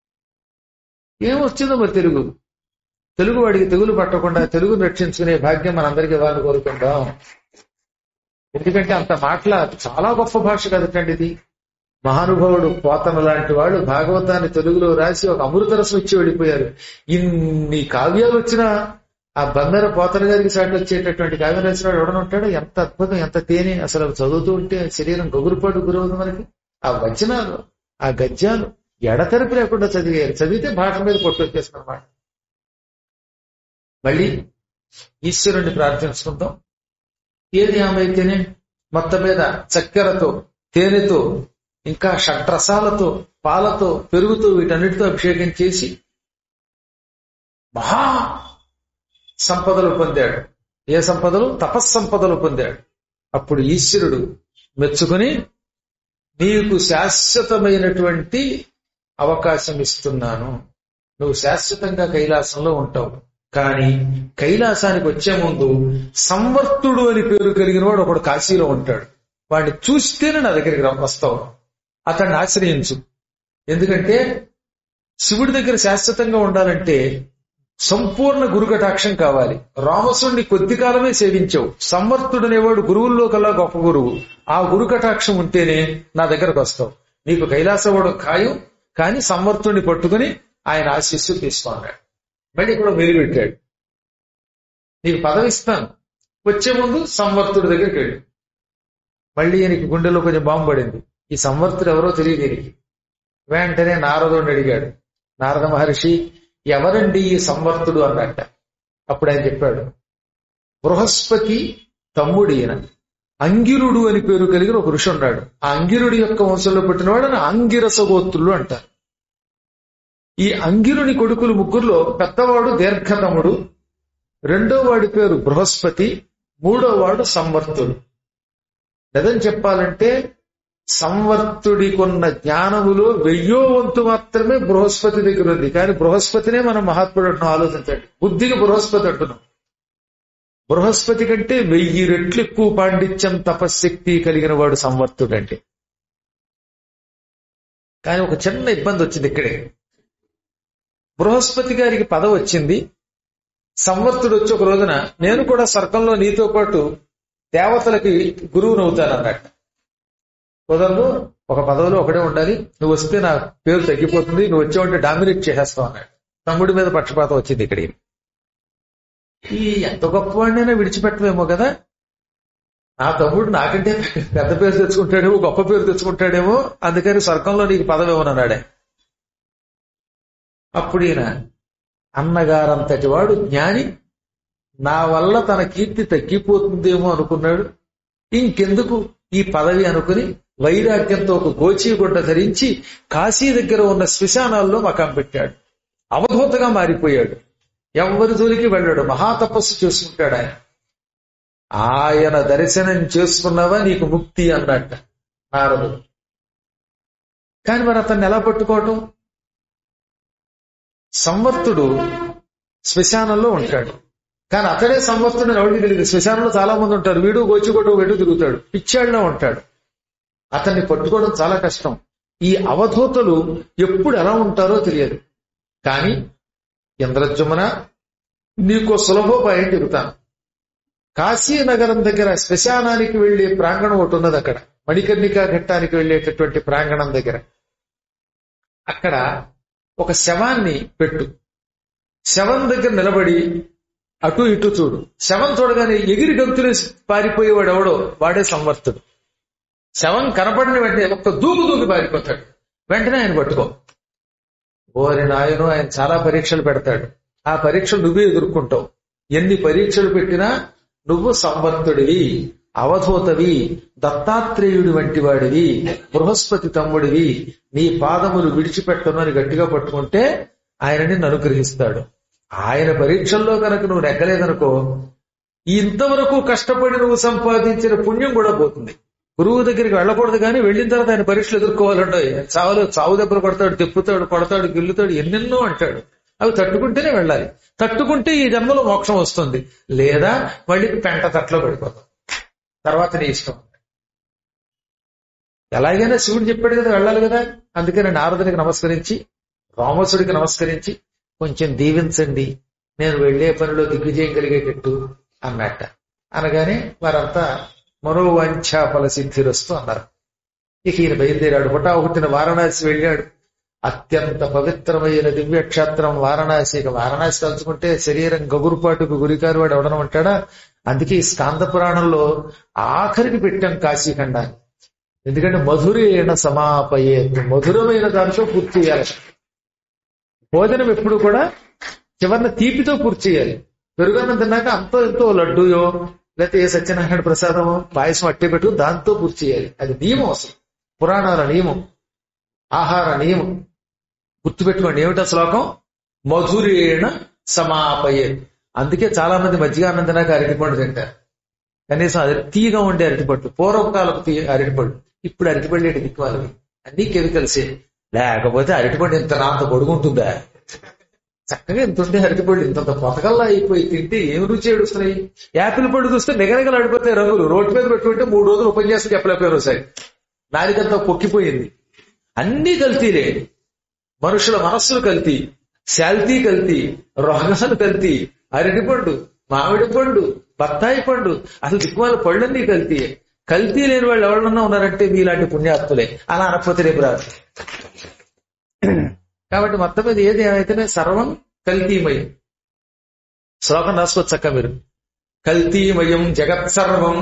ఏమొచ్చిందో మరి తెలుగు తెలుగు వాడికి తెగులు పట్టకుండా తెలుగును రక్షించుకునే భాగ్యం మనందరికీ వాళ్ళు కోరుకుందాం ఎందుకంటే అంత మాటల చాలా గొప్ప భాష కదటండి ఇది మహానుభావుడు పోతన లాంటి వాడు భాగవతాన్ని తెలుగులో రాసి ఒక అమృత రసం ఇచ్చి వెళ్ళిపోయారు ఇన్ని కావ్యాలు వచ్చినా ఆ బంగారు పోతన గారికి సాటి వచ్చేటటువంటి కావ్యం రాసిన వాడు ఎవడనుంటాడు ఎంత అద్భుతం ఎంత తేనె అసలు అవి చదువుతూ ఉంటే శరీరం గగురుపాటు గురవుతుంది మనకి ఆ వచనాలు ఆ గద్యాలు ఎడతెరపి లేకుండా చదివారు చదివితే భాష మీద కొట్టు వచ్చేస్తున్నమాట మళ్ళీ ఈశ్వరుణ్ణి ప్రార్థించుకుందాం ఏది ఏమైతేనే మొత్తం మీద చక్కెరతో తేనెతో ఇంకా షడ్రసాలతో పాలతో పెరుగుతో వీటన్నిటితో అభిషేకం చేసి మహా సంపదలు పొందాడు ఏ సంపదలు తపస్సంపదలు పొందాడు అప్పుడు ఈశ్వరుడు మెచ్చుకొని నీకు శాశ్వతమైనటువంటి అవకాశం ఇస్తున్నాను నువ్వు శాశ్వతంగా కైలాసంలో ఉంటావు కానీ కైలాసానికి వచ్చే ముందు సంవర్తుడు అని పేరు కలిగిన వాడు ఒకడు కాశీలో ఉంటాడు వాడిని చూస్తేనే నా దగ్గరికి రా- వస్తావు అతన్ని ఆశ్రయించు ఎందుకంటే శివుడి దగ్గర శాశ్వతంగా ఉండాలంటే సంపూర్ణ గురుకటాక్షం కావాలి రామసుడిని కొద్ది కాలమే సేవించావు సంవర్తుడు అనేవాడు గురువుల్లో కల్లా గొప్ప గురువు ఆ గురు కటాక్షం ఉంటేనే నా దగ్గరకు వస్తావు నీకు కైలాసవాడు ఖాయం కానీ సంవర్తుడిని పట్టుకుని ఆయన ఆశీస్సు తీసుకున్నాడు మళ్ళీ కూడా వెలిపెట్టాడు నీకు పదవి ఇస్తాను వచ్చే ముందు సంవర్తుడి దగ్గరికి వెళ్ళి మళ్ళీ ఈయనకి గుండెలో కొంచెం బాంబు పడింది ఈ సంవర్తుడు ఎవరో తెలియదు ఈయనకి వెంటనే నారదుడిని అడిగాడు నారద మహర్షి ఎవరండి ఈ సంవర్తుడు అన్నట్ట అప్పుడు ఆయన చెప్పాడు బృహస్పతి తమ్ముడు ఈయన అంగిరుడు అని పేరు కలిగిన ఒక ఋషి ఉన్నాడు ఆ అంగిరుడి యొక్క వంశంలో పుట్టినవాడు అంగిరస గోత్రులు అంటారు ఈ అంగిరుని కొడుకులు ముగ్గురులో పెద్దవాడు దీర్ఘతముడు రెండో వాడి పేరు బృహస్పతి మూడో వాడు సంవర్తుడు నిజం చెప్పాలంటే సంవర్తుడికున్న జ్ఞానములో వెయ్యో వంతు మాత్రమే బృహస్పతి దగ్గర ఉంది కానీ బృహస్పతినే మనం మహాత్ముడు అంటున్నాం ఆలోచించండి బుద్ధికి బృహస్పతి అంటున్నాం బృహస్పతి కంటే వెయ్యి రెట్లు ఎక్కువ పాండిత్యం తపశ్శక్తి కలిగిన వాడు సంవర్తుడు అంటే కానీ ఒక చిన్న ఇబ్బంది వచ్చింది ఇక్కడే బృహస్పతి గారికి పదవి వచ్చింది సంవర్తుడు వచ్చి ఒక రోజున నేను కూడా స్వర్గంలో నీతో పాటు దేవతలకి గురువును అవుతాను అన్నట్టు కుదరదు ఒక పదవిలో ఒకటే ఉండాలి నువ్వు వస్తే నా పేరు తగ్గిపోతుంది నువ్వు వచ్చావంటే డామినేట్ చేసేస్తావు అన్నాడు తమ్ముడి మీద పక్షపాతం వచ్చింది ఇక్కడ ఈ ఎంత గొప్పవాడినైనా విడిచిపెట్టవేమో కదా నా తమ్ముడు నాకంటే పెద్ద పేరు తెచ్చుకుంటాడేమో గొప్ప పేరు తెచ్చుకుంటాడేమో అందుకని స్వర్గంలో నీకు పదవి ఇవ్వనన్నాడే అప్పుడు ఈయన అన్నగారంతటి వాడు జ్ఞాని నా వల్ల తన కీర్తి తగ్గిపోతుందేమో అనుకున్నాడు ఇంకెందుకు ఈ పదవి అనుకుని వైరాగ్యంతో ఒక గోచీగుడ్డ ధరించి కాశీ దగ్గర ఉన్న శ్మశానాల్లో మకాం పెట్టాడు అవధూతగా మారిపోయాడు ఎవరి జోలికి వెళ్ళాడు మహాతపస్సు చేసుకుంటాడు ఆయన ఆయన దర్శనం చేసుకున్నావా నీకు ముక్తి అన్నట్ట నారదుడు కానీ మరి అతన్ని ఎలా పట్టుకోవటం సంవర్తుడు శ్మశానంలో ఉంటాడు కానీ అతడే సంవర్తుడు ఎవరికి తెలియదు శ్మశానంలో చాలా మంది ఉంటారు వీడు గోచిగొట్టు వెడు తిరుగుతాడు పిచ్చాడులో ఉంటాడు అతన్ని పట్టుకోవడం చాలా కష్టం ఈ అవధూతలు ఎప్పుడు ఎలా ఉంటారో తెలియదు కానీ ఇంద్రజమున నీకు సులభోపాయం చెబుతాను కాశీ నగరం దగ్గర శ్మశానానికి వెళ్లే ప్రాంగణం ఒకటి ఉన్నది అక్కడ మణికర్ణికా ఘట్టానికి వెళ్లేటటువంటి ప్రాంగణం దగ్గర అక్కడ ఒక శవాన్ని పెట్టు శవం దగ్గర నిలబడి అటు ఇటు చూడు శవం చూడగానే ఎగిరి గంతులు పారిపోయేవాడు ఎవడో వాడే సంవర్తుడు శవం కనపడిన వెంటనే ఒక్క దూకు దూకి పారిపోతాడు వెంటనే ఆయన పట్టుకో ఓరి నాయను ఆయన చాలా పరీక్షలు పెడతాడు ఆ పరీక్షలు నువ్వే ఎదుర్కొంటావు ఎన్ని పరీక్షలు పెట్టినా నువ్వు సంవర్తుడివి అవధూతవి దత్తాత్రేయుడి వంటి వాడివి బృహస్పతి తమ్ముడివి నీ పాదములు విడిచిపెట్టను అని గట్టిగా పట్టుకుంటే ఆయన నిన్ను అనుగ్రహిస్తాడు ఆయన పరీక్షల్లో కనుక నువ్వు నెగ్గలేదనుకో ఇంతవరకు కష్టపడి నువ్వు సంపాదించిన పుణ్యం కూడా పోతుంది గురువు దగ్గరికి వెళ్ళకూడదు కానీ వెళ్ళిన తర్వాత ఆయన పరీక్షలు ఎదుర్కోవాలంటే చావులో చావు దెబ్బలు పడతాడు తిప్పుతాడు పడతాడు గిల్లుతాడు ఎన్నెన్నో అంటాడు అవి తట్టుకుంటేనే వెళ్ళాలి తట్టుకుంటే ఈ జన్మలో మోక్షం వస్తుంది లేదా మళ్ళీ పెంట తట్లో పడిపోతాం తర్వాత నీ ఇష్టం ఎలాగైనా శివుడు చెప్పాడు కదా వెళ్ళాలి కదా అందుకని నారదునికి నమస్కరించి రామసుడికి నమస్కరించి కొంచెం దీవించండి నేను వెళ్లే పనిలో దిగ్విజయం కలిగేటట్టు అన్నట్ట అనగానే వారంతా మనోవాంఛా ఫల సిద్ధిరస్తూ అన్నారు ఇక ఈయన బయలుదేరాడు హుటాహుట్టిన వారణాసి వెళ్ళాడు అత్యంత పవిత్రమైన దివ్యక్షేత్రం వారణాసి ఇక వారణాసి తలుచుకుంటే శరీరం గగురుపాటుకు గురికారు వాడు ఎవడన ఉంటాడా అందుకే ఈ స్కాంద పురాణంలో ఆఖరికి పెట్టాం కాశీఖండాన్ని ఎందుకంటే మధురేణ సమాపయే మధురమైన దాంట్లో పూర్తి చేయాలి భోజనం ఎప్పుడు కూడా చివరిన తీపితో పూర్తి చేయాలి పెరుగన్నం తిన్నాక అంతో ఎంతో లడ్డూయో లేకపోతే ఏ సత్యనారాయణ ప్రసాదమో పాయసం అట్టే పెట్టు దాంతో పూర్తి చేయాలి అది నియమం అసలు పురాణాల నియమం ఆహార నియమం గుర్తుపెట్టుకోండి ఏమిటా శ్లోకం మధురేణ సమాపయే అందుకే చాలా మంది మజ్జిగానందనాక అరటిపండు తింటారు కనీసం అది తీయగా ఉండే అరటిపండు పూర్వకాలపు తీ అరటిపండు ఇప్పుడు అరటిపండు ఏంటి దిక్కువాలి అన్ని కెమికల్సే లేకపోతే అరటిపండు ఇంత నాంత పొడుగుంటుందా చక్కగా ఇంత ఉండే అరటిపండు ఇంత పొతకల్లా అయిపోయి తింటే ఏం రుచి ఏడుస్తున్నాయి యాపిల్ పండు చూస్తే నిగనగలు ఆడిపోతాయి రంగులు రోడ్డు మీద పెట్టుకుంటే మూడు రోజులు ఉపన్యాసం చెప్పలేకపోయారు ఒకసారి నాలుగంతా పొక్కిపోయింది అన్ని కల్తీలే మనుషుల మనస్సులు కల్తీ శాల్తీ కల్తీ రోగాలు కల్తీ అరటిపండు మామిడి పండు బత్తాయి పండు అసలు దిక్కుమాల పళ్ళన్నీ కల్తీ కల్తీ లేని వాళ్ళు ఎవరన్నా ఉన్నారంటే మీలాంటి పుణ్యాత్తులే అలా అనకపోతే రేపు రాదు కాబట్టి మొత్తం మీద ఏది ఏమైతేనే సర్వం కల్తీమయం శ్లోకం రాసుకోవచ్చక్క మీరు కల్తీమయం జగత్ సర్వం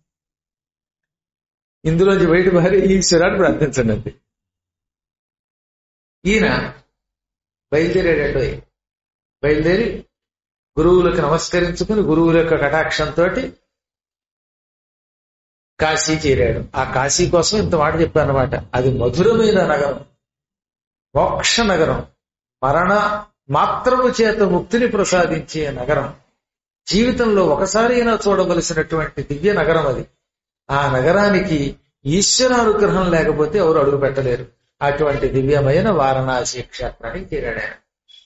ఇందులోంచి బయట భారీ ఈశ్వరాన్ని ప్రార్థించండి అంతే ఈయన బయలుదేరాడంటే బయలుదేరి గురువులకు నమస్కరించుకుని గురువుల యొక్క కటాక్షంతో కాశీ చేరాడు ఆ కాశీ కోసం ఇంత మాట చెప్పాను అనమాట అది మధురమైన నగరం మోక్ష నగరం మరణ మాత్రము చేత ముక్తిని ప్రసాదించే నగరం జీవితంలో ఒకసారి అయినా చూడవలసినటువంటి దివ్య నగరం అది ఆ నగరానికి ఈశ్వరానుగ్రహం లేకపోతే ఎవరు అడుగు పెట్టలేరు అటువంటి దివ్యమైన వారణాసి క్షేత్రానికి చేరాడు ఆయన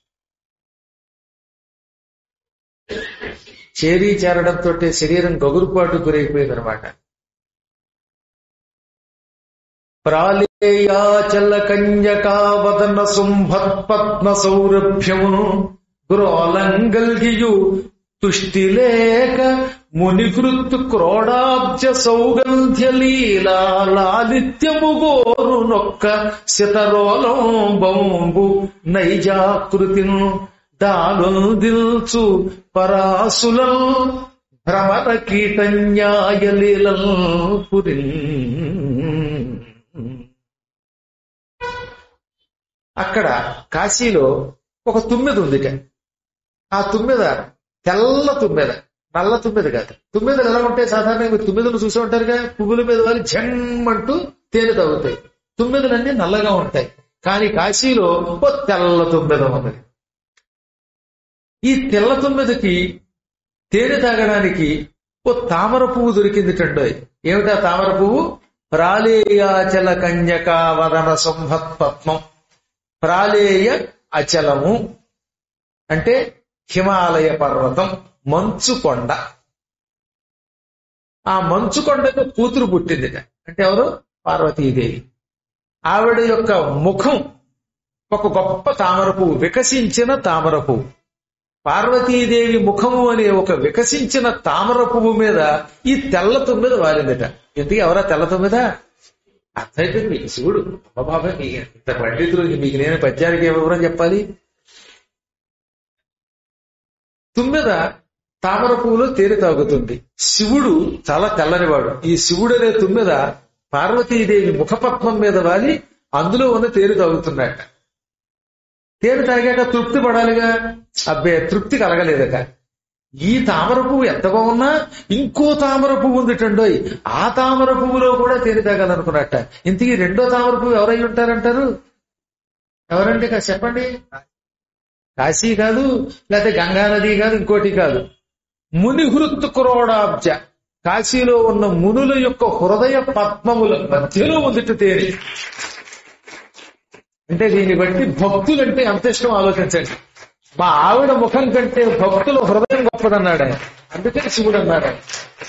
చేరి చేరడంతో శరీరం గగురుపాటు గురైపోయింది అనమాట ప్రాళేయాచల కన్యకావదన శుంభత్పద్మ సౌరభ్యము గ్రోలంగల్గియు తుష్టి లేక మునికృత్తు క్రోడాబ్జ సౌగంధ్య లీలా లాలిత్యము గోరు నొక్క శతరోలం బంబు నైజాకృతిను దాలుదిల్చు పరాసులం భ్రమర కీటన్యాయలీలం పురిన్ అక్కడ కాశీలో ఒక తుమ్మెద ఉందిట ఆ తుమ్మెద తెల్ల తుమ్మెద నల్ల తుమ్మెద కాదు తుమ్మెదలు ఎలా ఉంటాయి సాధారణంగా మీరు తుమ్మెదలు చూసి ఉంటారుగా పువ్వుల మీద వాళ్ళు జమ్మంటూ తేనె తగ్గుతాయి తుమ్మెదలన్నీ నల్లగా ఉంటాయి కానీ కాశీలో ఓ తెల్ల తుమ్మెద ఉన్నది ఈ తెల్ల తుమ్మెదకి తేనె తాగడానికి ఓ తామర పువ్వు దొరికింది టండోయ్ ఏమిటా తామర పువ్వు ప్రాళేయాచల కన్యకా వదన సంభత్పద్మం ప్రాళేయ అచలము అంటే హిమాలయ పర్వతం మంచు కొండ ఆ మంచు కొండకు కూతురు పుట్టిందిట అంటే ఎవరు పార్వతీదేవి ఆవిడ యొక్క ముఖం ఒక గొప్ప తామర పువ్వు వికసించిన తామర పువ్వు పార్వతీదేవి ముఖము అనే ఒక వికసించిన తామర పువ్వు మీద ఈ తెల్ల తొమ్మిది వాలిందట ఎందుకు ఎవరా తెల్ల తొమ్మిద అర్థమైపోయింది మీకు శివుడు అమ్మ బాబాయ్ మీ ఇంత పండితులు మీకు నేను పద్యానికి ఏ వివరం చెప్పాలి తుమ్మెద తామర పువ్వులో తేనె తాగుతుంది శివుడు చాలా తెల్లనివాడు ఈ శివుడు అనే తుమ్మెద పార్వతీదేవి ముఖపద్మం మీద వాలి అందులో ఉన్న తేనె తాగుతున్నాట తేనె తాగాక తృప్తి పడాలిగా అబ్బే తృప్తి కలగలేదట ఈ తామర పువ్వు ఎంత బాగున్నా ఇంకో తామర పువ్వు ఉందిటండోయ్ ఆ తామర పువ్వులో కూడా తేనె తాగాలనుకున్నట్ట ఇంతకీ రెండో తామర పువ్వు ఎవరై ఉంటారంటారు ఎవరండి కాస్త చెప్పండి కాశీ కాదు లేకపోతే గంగా నది కాదు ఇంకోటి కాదు ముని హృత్ క్రోడాబ్జ కాశీలో ఉన్న మునుల యొక్క హృదయ పద్మముల మధ్యలో ఉందిట తేనె అంటే దీన్ని బట్టి భక్తులంటే ఎంత ఇష్టం ఆలోచించండి మా ఆవిడ ముఖం కంటే భక్తుల హృదయం గొప్పదన్నాడు ఆయన అందుకే శివుడు అన్నాడు ఆయన.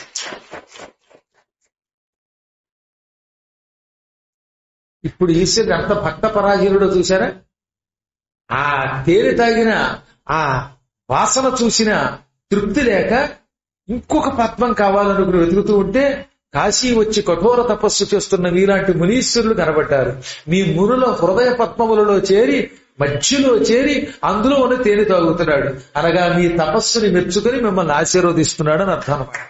ఇప్పుడు ఈశ్వరుడు ఎంత భక్త పరాజీనుడో చూసారా ఆ తేనె తాగిన ఆ వాసన చూసిన తృప్తి లేక ఇంకొక పద్మం కావాలనుకుని వెతుకుతూ ఉంటే కాశీ వచ్చి కఠోర తపస్సు చేస్తున్న మీలాంటి మునీశ్వరులు కనబడ్డారు మీ మునుల హృదయ పద్మములలో చేరి మధ్యలో చేరి అందులో ఉన్న తేనె తాగుతున్నాడు అనగా మీ తపస్సుని మెచ్చుకొని మిమ్మల్ని ఆశీర్వదిస్తున్నాడు అని అర్థం అన్నమాట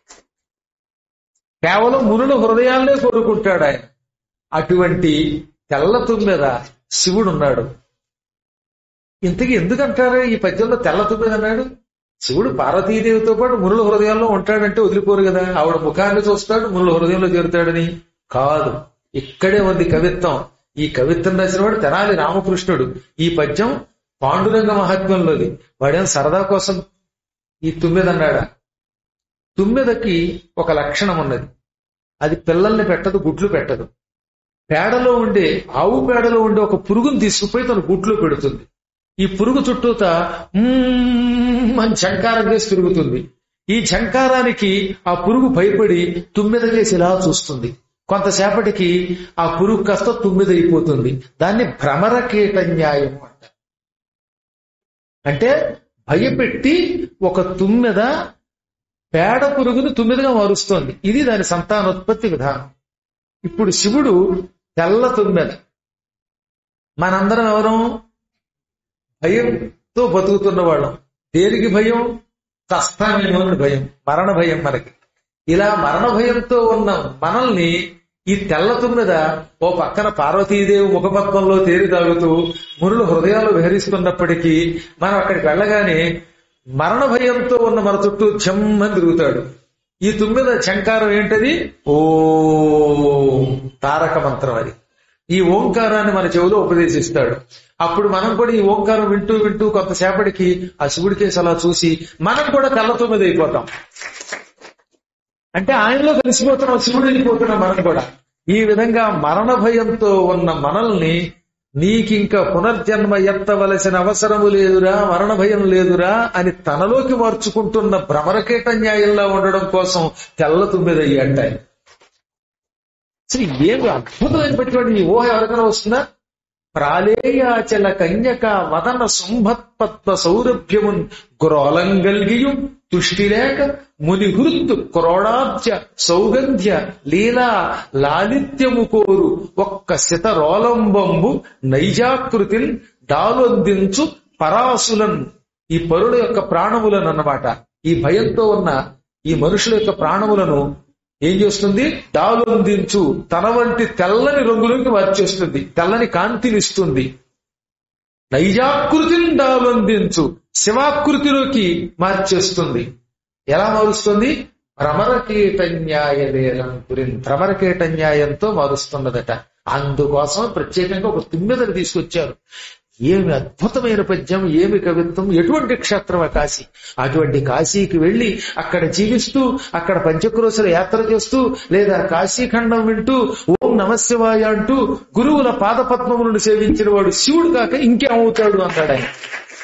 కేవలం మునుల హృదయాలనే కోరుకుంటాడు ఆయన అటువంటి తెల్ల తుమ్మెద శివుడు ఉన్నాడు ఇంతకీ ఎందుకంటారు ఈ పద్యంలో తెల్ల తుమ్మెద అన్నాడు శివుడు పార్వతీదేవితో పాటు మునుల హృదయంలో ఉంటాడంటే వదిలిపోరు కదా ఆవిడ ముఖాన్ని చూస్తాడు మునుల హృదయంలో చేరుతాడని కాదు ఇక్కడే ఉంది కవిత్వం ఈ కవిత్వం రాసిన వాడు తెనాలి రామకృష్ణుడు ఈ పద్యం పాండురంగ మహాత్మ్యంలోది వాడేం సరదా కోసం ఈ తుమ్మెదన్నాడా తుమ్మెదకి ఒక లక్షణం ఉన్నది అది పిల్లల్ని పెట్టదు గుడ్లు పెట్టదు పేడలో ఉండే ఆవు పేడలో ఉండే ఒక పురుగును తీసుకుపోయి తన గుడ్లో పెడుతుంది ఈ పురుగు చుట్టూత మ్మ్ అని ఝంకారం చేసి తిరుగుతుంది ఈ ఝంకారానికి ఆ పురుగు భయపడి తుమ్మెద చేసి ఇలా చూస్తుంది కొంతసేపటికి ఆ పురుగు కాస్త తుమ్మెద అయిపోతుంది దాన్ని భ్రమర కీట న్యాయం అంటారు అంటే భయపెట్టి ఒక తుమ్మెద పేడ పురుగును తుమ్మెదగా మారుస్తోంది ఇది దాని సంతానోత్పత్తి విధానం ఇప్పుడు శివుడు తెల్ల తుమ్మెద మనందరం ఎవరం భయంతో బతుకుతున్న వాళ్ళం దేనికి భయం చస్తామేమో అని భయం మరణ భయం మనకి ఇలా మరణ భయంతో ఉన్న మనల్ని ఈ తెల్ల తుమ్మెద ఓ పక్కన పార్వతీదేవి ముఖపద్మంలో తేరి తాగుతూ మునులు హృదయాలు విహరిస్తున్నప్పటికీ మనం అక్కడికి వెళ్ళగానే మరణ భయంతో ఉన్న మన చుట్టూ చెమ్మని తిరుగుతాడు ఈ తుమ్మెద శంకారం ఏంటది ఓ తారక మంత్రం అది ఈ ఓంకారాన్ని మన చెవిలో ఉపదేశిస్తాడు అప్పుడు మనం కూడా ఈ ఓంకారం వింటూ వింటూ కొంతసేపటికి ఆ శివుడి కేసు అలా చూసి మనం కూడా కళ్ళ తొమ్మిది అయిపోతాం అంటే ఆయనలో కలిసిపోతున్నాం శివుడు వెళ్ళిపోతున్నాం మనం కూడా ఈ విధంగా మరణ భయంతో ఉన్న మనల్ని నీకింక పునర్జన్మ ఎత్తవలసిన అవసరము లేదురా మరణ భయం లేదురా అని తనలోకి మార్చుకుంటున్న భ్రమరకేట న్యాయంలా ఉండడం కోసం తెల్ల తొమ్మిది అంటాయి అసలు ఏమి అద్భుతమైనటువంటి ఈ ఊహ ఎవరికైనా వస్తుందా ప్రాళేయాచల కన్యక వదన శుంభత్పత్వ సౌరభ్యమున్ గ్రోలంగల్గియు తుష్టిలేక ముని హృత్తు క్రోడాబ్జ సౌగంధ్య లీలా లాలిత్యము కోరు ఒక్క శితరోలంబంబు నైజాకృతిన్ డాలొందించు పరాసులన్ ఈ పరుల యొక్క ప్రాణములను అన్నమాట ఈ భయంతో ఉన్న ఈ మనుషుల యొక్క ప్రాణములను ఏం చేస్తుంది డాలొందించు తన వంటి తెల్లని రంగులోకి మార్చేస్తుంది తెల్లని కాంతినిస్తుంది నైజాకృతిని డాలొందించు శివాకృతిలోకి మార్చేస్తుంది ఎలా మారుస్తుంది భ్రమరకీట న్యాయవేలం గురించి భ్రమరకీట న్యాయంతో మారుస్తున్నదట అందుకోసం ప్రత్యేకంగా ఒక తుమ్మెదను తీసుకొచ్చారు ఏమి అద్భుతమైన పద్యం ఏమి కవిత్వం ఎటువంటి క్షేత్రం ఆ కాశీ అటువంటి కాశీకి వెళ్లి అక్కడ జీవిస్తూ అక్కడ పంచక్రోశల యాత్ర చేస్తూ లేదా కాశీఖండం వింటూ ఓం నమశివాయ అంటూ గురువుల పాదపద్మములను సేవించిన వాడు శివుడు కాక ఇంకేమవుతాడు అన్నాడు ఆయన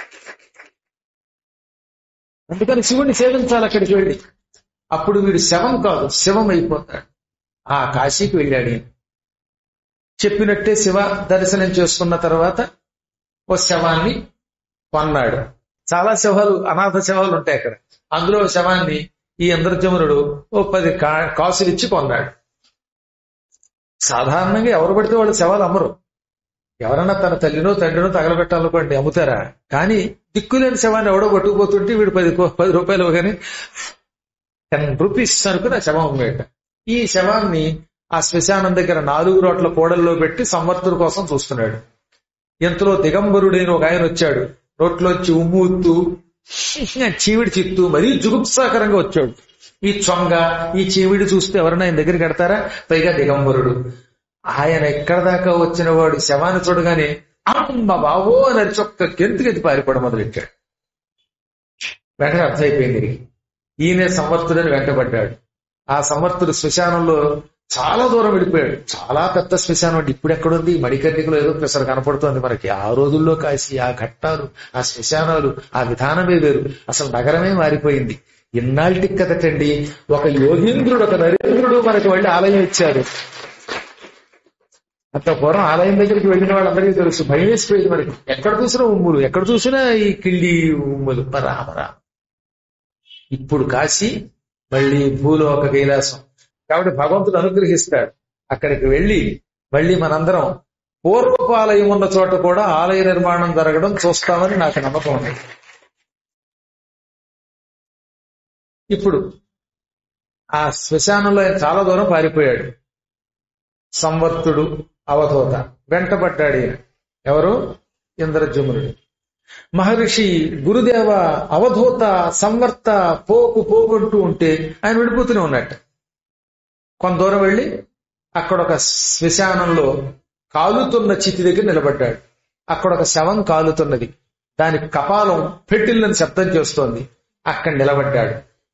అందుకని శివుడిని సేవించాలి అక్కడికి వెళ్ళి అప్పుడు వీడు శవం కాదు శవం అయిపోతాడు ఆ కాశీకి వెళ్ళాడు ఈయన. చెప్పినట్టే శివ దర్శనం చేసుకున్న తర్వాత ఓ శవాన్ని కొన్నాడు చాలా శవాలు అనాథ శవాలు ఉంటాయి అక్కడ అందులో ఓ శవాన్ని ఈ ఇంద్రజమునుడు ఓ పది కా- కాసులు ఇచ్చి కొన్నాడు సాధారణంగా ఎవరు పడితే వాళ్ళు శవాలు అమ్మరు ఎవరన్నా తన తల్లినో తండ్రినో తగలబెట్టాలనుకోండి అమ్ముతారా కానీ దిక్కులేని శవాన్ని ఎవడో పట్టుకుపోతుంటే వీడు పది కో- పది రూపాయలు కానీ టెన్ రూపీస్ అనుకుని ఆ శవం అమ్మేట ఈ శవాన్ని ఆ శ్మశానం దగ్గర నాలుగు రోట్ల కోడల్లో పెట్టి సంవర్తుల కోసం చూస్తున్నాడు ఇంతలో దిగంబరుడైన ఒక ఆయన వచ్చాడు నోట్లోంచి ఉమ్మూత్తు చీవిడి చిత్తు మరీ జుగుప్సాకరంగా వచ్చాడు ఈ చొంగ ఈ చీవిడి చూస్తే ఎవరైనా ఆయన దగ్గరికి కడతారా పైగా దిగంబరుడు ఆయన ఎక్కడ దాకా వచ్చిన వాడు శవాన్ని చూడగానే అమ్మ బావో అని అరిచి ఒక్క గెంతుకెత్తి పారిపోవడం మొదలెట్టాడు వెంటనే అర్థమైపోయింది ఈయనకి. ఈయనే సమర్థుడని వెంటబడ్డాడు ఆ సమర్థుడు శ్మశానంలో చాలా దూరం వెళ్ళిపోయాడు చాలా పెద్ద శ్మశానం అంటే ఇప్పుడు ఎక్కడుంది మడికర్ణికలో ఏదో పెసరు కనపడుతోంది మనకి ఆ రోజుల్లో కాసి ఆ ఘట్టాలు ఆ శ్మశానాలు ఆ విధానమే వేరు అసలు నగరమే మారిపోయింది ఇన్నాళ్ళకి కదటండి ఒక యోగేంద్రుడు ఒక నరేంద్రుడు మనకు వెళ్ళి ఆలయం ఇచ్చారు అంత పూర్వం ఆలయం దగ్గరికి వెళ్ళిన వాళ్ళందరికీ తెలుసు భయం వేసిపోయింది మనకి ఎక్కడ చూసినా ఉమ్ములు ఎక్కడ చూసినా ఈ కిళ్ళి ఉమ్ములు రామరా ఇప్పుడు కాశీ మళ్ళీ భూలోక కైలాసం కాబట్టి భగవంతుడు అనుగ్రహిస్తాడు అక్కడికి వెళ్ళి మళ్ళీ మనందరం పూర్వపు ఆలయం ఉన్న చోట కూడా ఆలయ నిర్మాణం జరగడం చూస్తామని నాకు నమ్మకం ఉంది ఇప్పుడు ఆ శ్మశానంలో ఆయన చాలా దూరం పారిపోయాడు సంవర్తుడు అవధూత వెంటబడ్డాడు ఈయన ఎవరు ఇంద్రజమునుడు మహర్షి గురుదేవ అవధూత సంవర్త పోకు పోకుంటూ ఉంటే ఆయన వెళ్ళిపోతూనే ఉన్నట్ట కొంత దూరం వెళ్ళి అక్కడ ఒక శ్మశానంలో కాలుతున్న చితి దగ్గర నిలబడ్డాడు అక్కడ ఒక శవం కాలుతున్నది దాని కపాలం పెట్టిల్లని శబ్దం చేస్తోంది అక్కడ నిలబడ్డాడు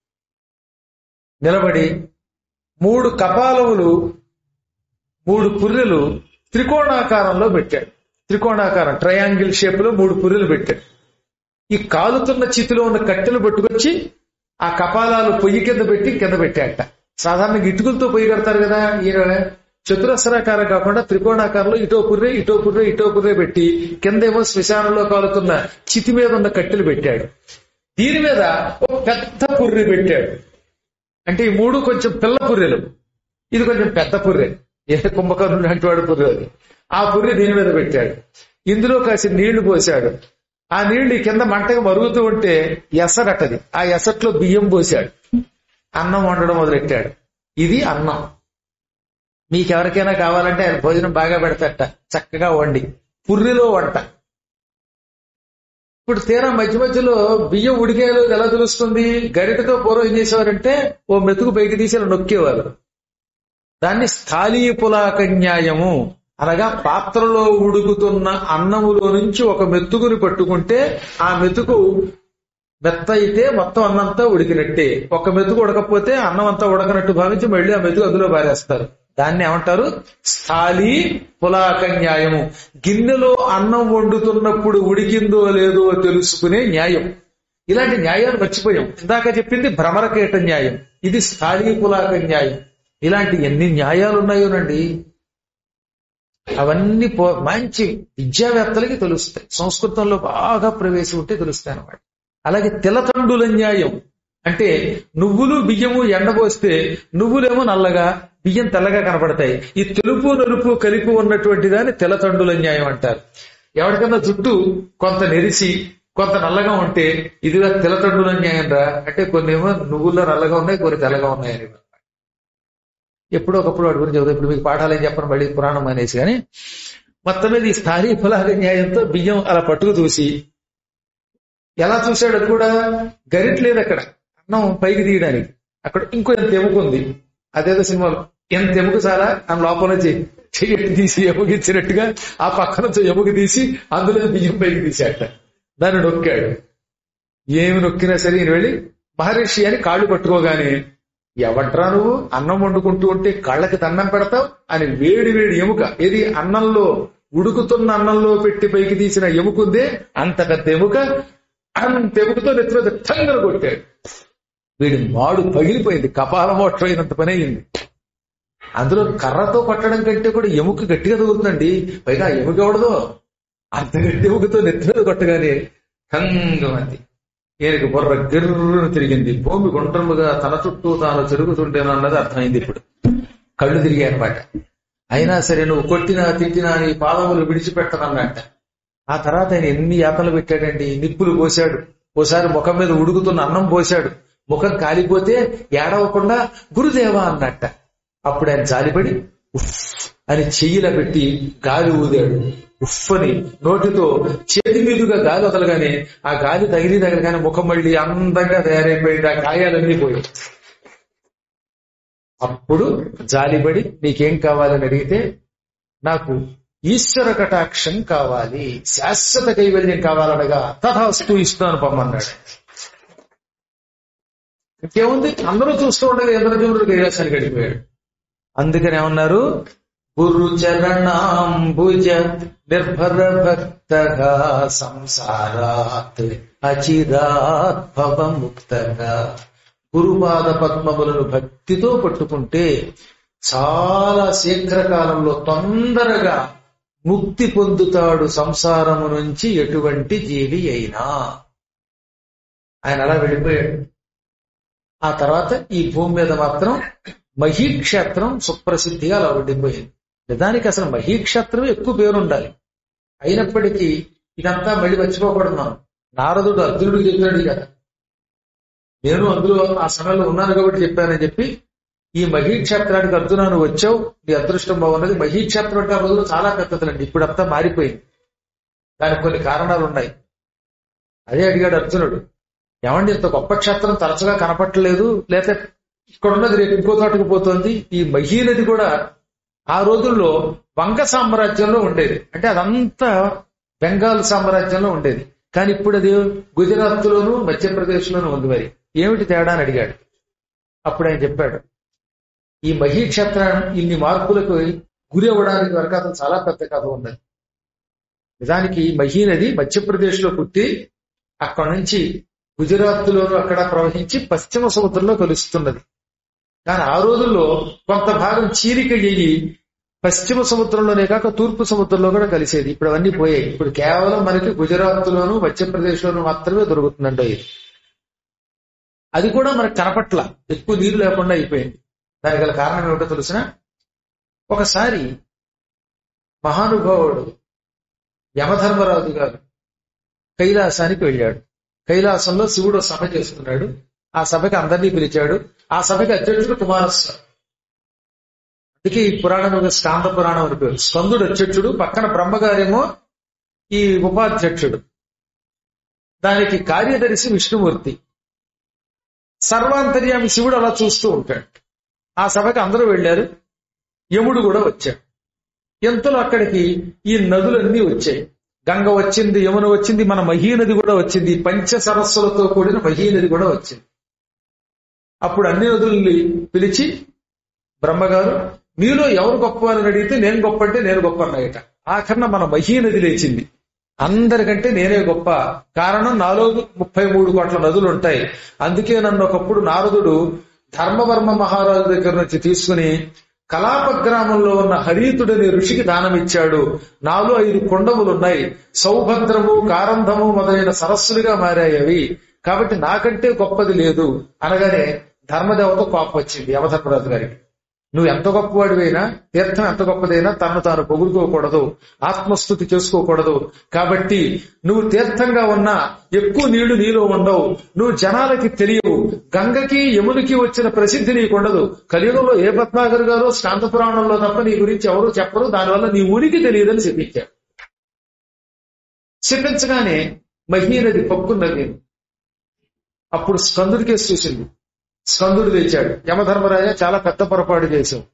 నిలబడి మూడు కపాలములు మూడు పుర్రెలు త్రికోణాకారంలో పెట్టాడు త్రికోణాకారం ట్రయాంగిల్ షేప్ లో మూడు పుర్రెలు పెట్టాడు ఈ కాలుతున్న చితిలో ఉన్న కట్టెలు పట్టుకొచ్చి ఆ కపాలాలు పొయ్యి కింద పెట్టి కింద పెట్టాట సాధారణంగా ఇటుకలతో పొయ్యి కడతారు కదా ఈయన చతురస్రాకారం కాకుండా త్రికోణాకారంలో ఇటో పుర్రె ఇటో పుర్రె ఇటో పుర్రె పెట్టి కిందేమో శ్మశానంలో కాలుతున్న చితి మీద ఉన్న కట్టెలు పెట్టాడు దీని మీద ఒక పెద్ద పుర్రె పెట్టాడు అంటే ఈ మూడు కొంచెం పిల్ల పుర్రెలు ఇది కొంచెం పెద్ద పుర్రె ఏ కుంభకర్ణుడు అంటే వాడు పుర్రె అది ఆ పుర్రె దీని మీద పెట్టాడు ఇందులో కాసి నీళ్లు పోశాడు ఆ నీళ్లు ఈ కింద మంటగా మరుగుతూ ఉంటే ఎసరటది ఆ ఎసట్లో బియ్యం పోశాడు అన్నం వండడం మొదలెట్టాడు ఇది అన్నం మీకెవరికైనా కావాలంటే ఆయన భోజనం బాగా పెడతాట చక్కగా వండి పుర్రిలో వంట ఇప్పుడు తీరా మధ్య మధ్యలో బియ్యం ఉడికేలో ఎలా తెలుస్తుంది గరిటతో పూర్వం ఏం చేసేవారంటే ఓ మెతుకు పైకి తీసి ఇలా నొక్కేవారు దాన్ని స్థాళీ పులాక న్యాయము అనగా పాత్రలో ఉడుకుతున్న అన్నములో నుంచి ఒక మెతుకుని పట్టుకుంటే ఆ మెతుకు మెత్త అయితే మొత్తం అన్నంతా ఉడికినట్టే ఒక మెతుకు ఉడకపోతే అన్నం అంతా ఉడకనట్టు భావించి మళ్ళీ ఆ మెతుకు అందులో పారేస్తారు దాన్ని ఏమంటారు స్థాళీ పులాక న్యాయము గిన్నెలో అన్నం వండుతున్నప్పుడు ఉడికిందో లేదో తెలుసుకునే న్యాయం ఇలాంటి న్యాయాలు మర్చిపోయాం ఇందాక చెప్పింది భ్రమరకేట న్యాయం ఇది స్థాళీ పులాక న్యాయం ఇలాంటి ఎన్ని న్యాయాలు ఉన్నాయోనండి అవన్నీ పో మంచి విద్యావేత్తలకి తెలుస్తాయి సంస్కృతంలో బాగా ప్రవేశం ఉంటే తెలుస్తాయి అన్నమాట అలాగే తిలతండుల న్యాయం అంటే నువ్వులు బియ్యము ఎండబోస్తే నువ్వులేమో నల్లగా బియ్యం తెల్లగా కనపడతాయి ఈ తెలుపు నలుపు కలిపి ఉన్నటువంటి దాన్ని తెల్లతండుల న్యాయం అంటారు ఎవరికన్నా జుట్టు కొంత నెరిసి కొంత నల్లగా ఉంటే ఇదిగా తెల్లతండుల న్యాయం రా అంటే కొన్ని ఏమో నువ్వుల్లో నల్లగా ఉన్నాయి కొన్ని తెల్లగా ఉన్నాయని ఎప్పుడో ఒకప్పుడు వాడి గురించి చెబుతాం ఇప్పుడు మీకు పాఠాలు ఏం చెప్పను మళ్ళీ పురాణం అనేసి కానీ మొత్తం మీద ఈ స్థాయి ఫలాల న్యాయంతో బియ్యం అలా పట్టుకు చూసి ఎలా చూశాడు అది కూడా గరిట లేదు అక్కడ అన్నం పైకి తీయడానికి అక్కడ ఇంకో ఎంత ఎముక ఉంది అదేదో సినిమాలో ఎంత ఎముక చాలా ఆ లోపల నుంచి చెయ్యి తీసి ఎముగిచ్చినట్టుగా ఆ పక్కన నుంచి ఎముక తీసి అందులో బియ్యం పైకి తీసాట దాన్ని నొక్కాడు ఏమి నొక్కినా సరే ఈయన వెళ్ళి మహర్షి అని కాళ్ళు పట్టుకోగానే ఎవట్రా నువ్వు అన్నం వండుకుంటూ ఉంటే కాళ్ళకి దండం పెడతావు అని వేడి వేడి ఎముక ఇది అన్నంలో ఉడుకుతున్న అన్నంలో పెట్టి పైకి తీసిన ఎముకుందే అంత పెద్ద ఎముక అంత ఎముకతో నెత్తి మీద టంగలు కొట్టాడు వీడి మాడు పగిలిపోయింది కపాల మోక్షం అయినంత పని అయింది అందులో కర్రతో కొట్టడం కంటే కూడా ఎముక గట్టిగా తగులుతుందండి పైగా ఆ ఎముక ఎవడదో అంత గట్టి ఎముకతో నెత్తి మీద కొట్టగానే కంగమంది ఈయనకి బుర్ర గిర్రును తిరిగింది భూమి గుండ్రముగా తన చుట్టూ తాను తిరుగుతుంటేనో అన్నది అర్థమైంది ఇప్పుడు కళ్ళు తిరిగాయి అనమాట అయినా సరే నువ్వు కొట్టినా తిట్టినా నీ పాదములు విడిచిపెట్టనన్నట్ట ఆ తర్వాత ఆయన ఎన్ని యాతలు పెట్టాడండి నిప్పులు పోశాడు ఓసారి ముఖం మీద ఉడుకుతున్న అన్నం పోశాడు ముఖం కాలిపోతే ఏడవకుండా గురుదేవా అన్నట్ట అప్పుడు ఆయన జాలిపడి ఉఫ్ అని చెయ్యిలా పెట్టి గాలి ఊదాడు ఉఫ్ అని నోటితో చేతి మీదుగా గాలి వదలగానే ఆ గాలి తగిలి తగలగానే ముఖం మళ్ళీ అందంగా తయారైపోయింది ఆ గాయాలన్నీ పోయాయి అప్పుడు జాలిపడి నీకేం కావాలని అడిగితే నాకు ఈశ్వర కటాక్షం కావాలి శాశ్వత కైవల్యం కావాలనగా తథాస్తు ఇస్తాను పొమ్మన్నాడు ఇంకేముంది అందరూ చూస్తూ ఉండగా ఇంద్రజముడు కైలాసానికి వెళ్ళిపోయాడు అందుకని ఏమన్నారు గురు చరణాంబుజ నిర్భర భక్త సంసారాత్ అచిరాత్ భవముక్తగా గురుపాద పద్మములను భక్తితో పట్టుకుంటే చాలా శీఘ్రకాలంలో తొందరగా ముక్తి పొందుతాడు సంసారము నుంచి ఎటువంటి జీవి అయినా ఆయన అలా వెళ్ళిపోయాడు ఆ తర్వాత ఈ భూమి మీద మాత్రం మహీక్షేత్రం సుప్రసిద్ధిగా అలా ఉండిపోయింది నిజానికి అసలు మహీక్షేత్రం ఎక్కువ పేరు ఉండాలి అయినప్పటికీ ఇదంతా మళ్ళీ మర్చిపోకూడదు నారదుడు అర్జునుడికి చెప్పాడు కదా నేను అందులో ఆ సమయంలో ఉన్నాను కాబట్టి చెప్పానని చెప్పి ఈ మహీక్షేత్రానికి అర్జున నువ్వు వచ్చావు నీ అదృష్టం బాగున్నది మహీక్షేత్రం అంటే ఆ రోజులు చాలా పెద్దదండి ఇప్పుడు అంతా మారిపోయింది దానికి కొన్ని కారణాలు ఉన్నాయి అదే అడిగాడు అర్జునుడు ఏమండి ఇంత గొప్ప క్షేత్రం తరచుగా కనపట్టలేదు లేకపోతే ఇక్కడ ఉన్నది రేపు ఇంకో చోటుకు పోతుంది ఈ మహీ నది కూడా ఆ రోజుల్లో వంగ సామ్రాజ్యంలో ఉండేది అంటే అదంతా బెంగాల్ సామ్రాజ్యంలో ఉండేది కానీ ఇప్పుడు అది గుజరాత్ లోను మధ్యప్రదేశ్ లోను ఉంది మరి ఏమిటి తేడా అని అడిగాడు అప్పుడు ఆయన చెప్పాడు ఈ మహీ క్షేత్రం ఇన్ని మార్పులకు గురి అవ్వడానికి వరకు అతను చాలా పెద్ద కథ ఉన్నది నిజానికి ఈ మహీ నది మధ్యప్రదేశ్ లో పుట్టి అక్కడ నుంచి గుజరాత్ లోను అక్కడ ప్రవహించి పశ్చిమ సముద్రంలో కలుస్తున్నది కానీ ఆ రోజుల్లో కొంత భాగం చీరిక అయ్యి పశ్చిమ సముద్రంలోనే కాక తూర్పు సముద్రంలో కూడా కలిసేది ఇప్పుడు అవన్నీ పోయాయి ఇప్పుడు కేవలం మనకి గుజరాత్ లోను మధ్యప్రదేశ్ లోను మాత్రమే దొరుకుతుందండి ఇది అది కూడా మనకు కనపట్ల ఎక్కువ నీరు లేకుండా అయిపోయింది దానికి గల కారణం ఏమిటో తెలిసిన ఒకసారి మహానుభావుడు యమధర్మరాజు గారు కైలాసానికి వెళ్ళాడు కైలాసంలో శివుడు సభ చేస్తున్నాడు ఆ సభకి అందరినీ పిలిచాడు ఆ సభకి అధ్యక్షుడు కుమారస్వామి అందుకే ఈ పురాణం ఒక స్కాంద పురాణం అని పేరు స్కందుడు అధ్యక్షుడు పక్కన బ్రహ్మగారేమో ఈ ఉపాధ్యక్షుడు దానికి కార్యదర్శి విష్ణుమూర్తి సర్వాంతర్యామి శివుడు అలా చూస్తూ ఉంటాడు ఆ సభకి అందరూ వెళ్ళారు యముడు కూడా వచ్చాడు ఎంతలో అక్కడికి ఈ నదులన్నీ వచ్చాయి గంగ వచ్చింది యమున వచ్చింది మన మహీనది కూడా వచ్చింది పంచ సరస్సులతో కూడిన మహీనది కూడా వచ్చింది అప్పుడు అన్ని నదుల్ని పిలిచి బ్రహ్మగారు మీలో ఎవరు గొప్ప అని అడిగితే నేను గొప్ప అంటే నేను గొప్ప అన్నయ్యట ఆఖరణ మన మహీనది లేచింది అందరికంటే నేనే గొప్ప కారణం నాలో ముప్పై మూడు కోట్ల నదులు ఉంటాయి అందుకే నన్ను ఒకప్పుడు నారదుడు ధర్మవర్మ మహారాజు దగ్గర నుంచి తీసుకుని కలాప గ్రామంలో ఉన్న హరీతుడని ఋషికి దానమిచ్చాడు నాలో ఐదు కొండములున్నాయి సౌభద్రము కారంధము మొదలైన సరస్సులుగా మారాయి అవి కాబట్టి నాకంటే గొప్పది లేదు అనగానే ధర్మదేవత కోపం వచ్చింది యమధర్మరాజు గారికి నువ్వు ఎంత గొప్పవాడివైనా తీర్థం ఎంత గొప్పదైనా తనను తాను పొగుడుకోకూడదు ఆత్మస్థుతి చేసుకోకూడదు కాబట్టి నువ్వు తీర్థంగా ఉన్నా ఎక్కువ నీళ్లు నీలో ఉండవు నువ్వు జనాలకి తెలియవు గంగకి యమునికి వచ్చిన ప్రసిద్ధి నీకు ఉండదు కలియుగంలో ఏ పద్మాగర్ గారో శాంత పురాణంలో తప్ప నీ గురించి ఎవరు చెప్పరు దానివల్ల నీ ఊరికి తెలియదని చెప్పించాడు చెప్పించగానే మహీనది పక్కున్నది అప్పుడు స్కందుడికే చూసింది స్కందుడు తెచ్చాడు యమధర్మరాజ చాలా పెద్ద పొరపాటు చేశావు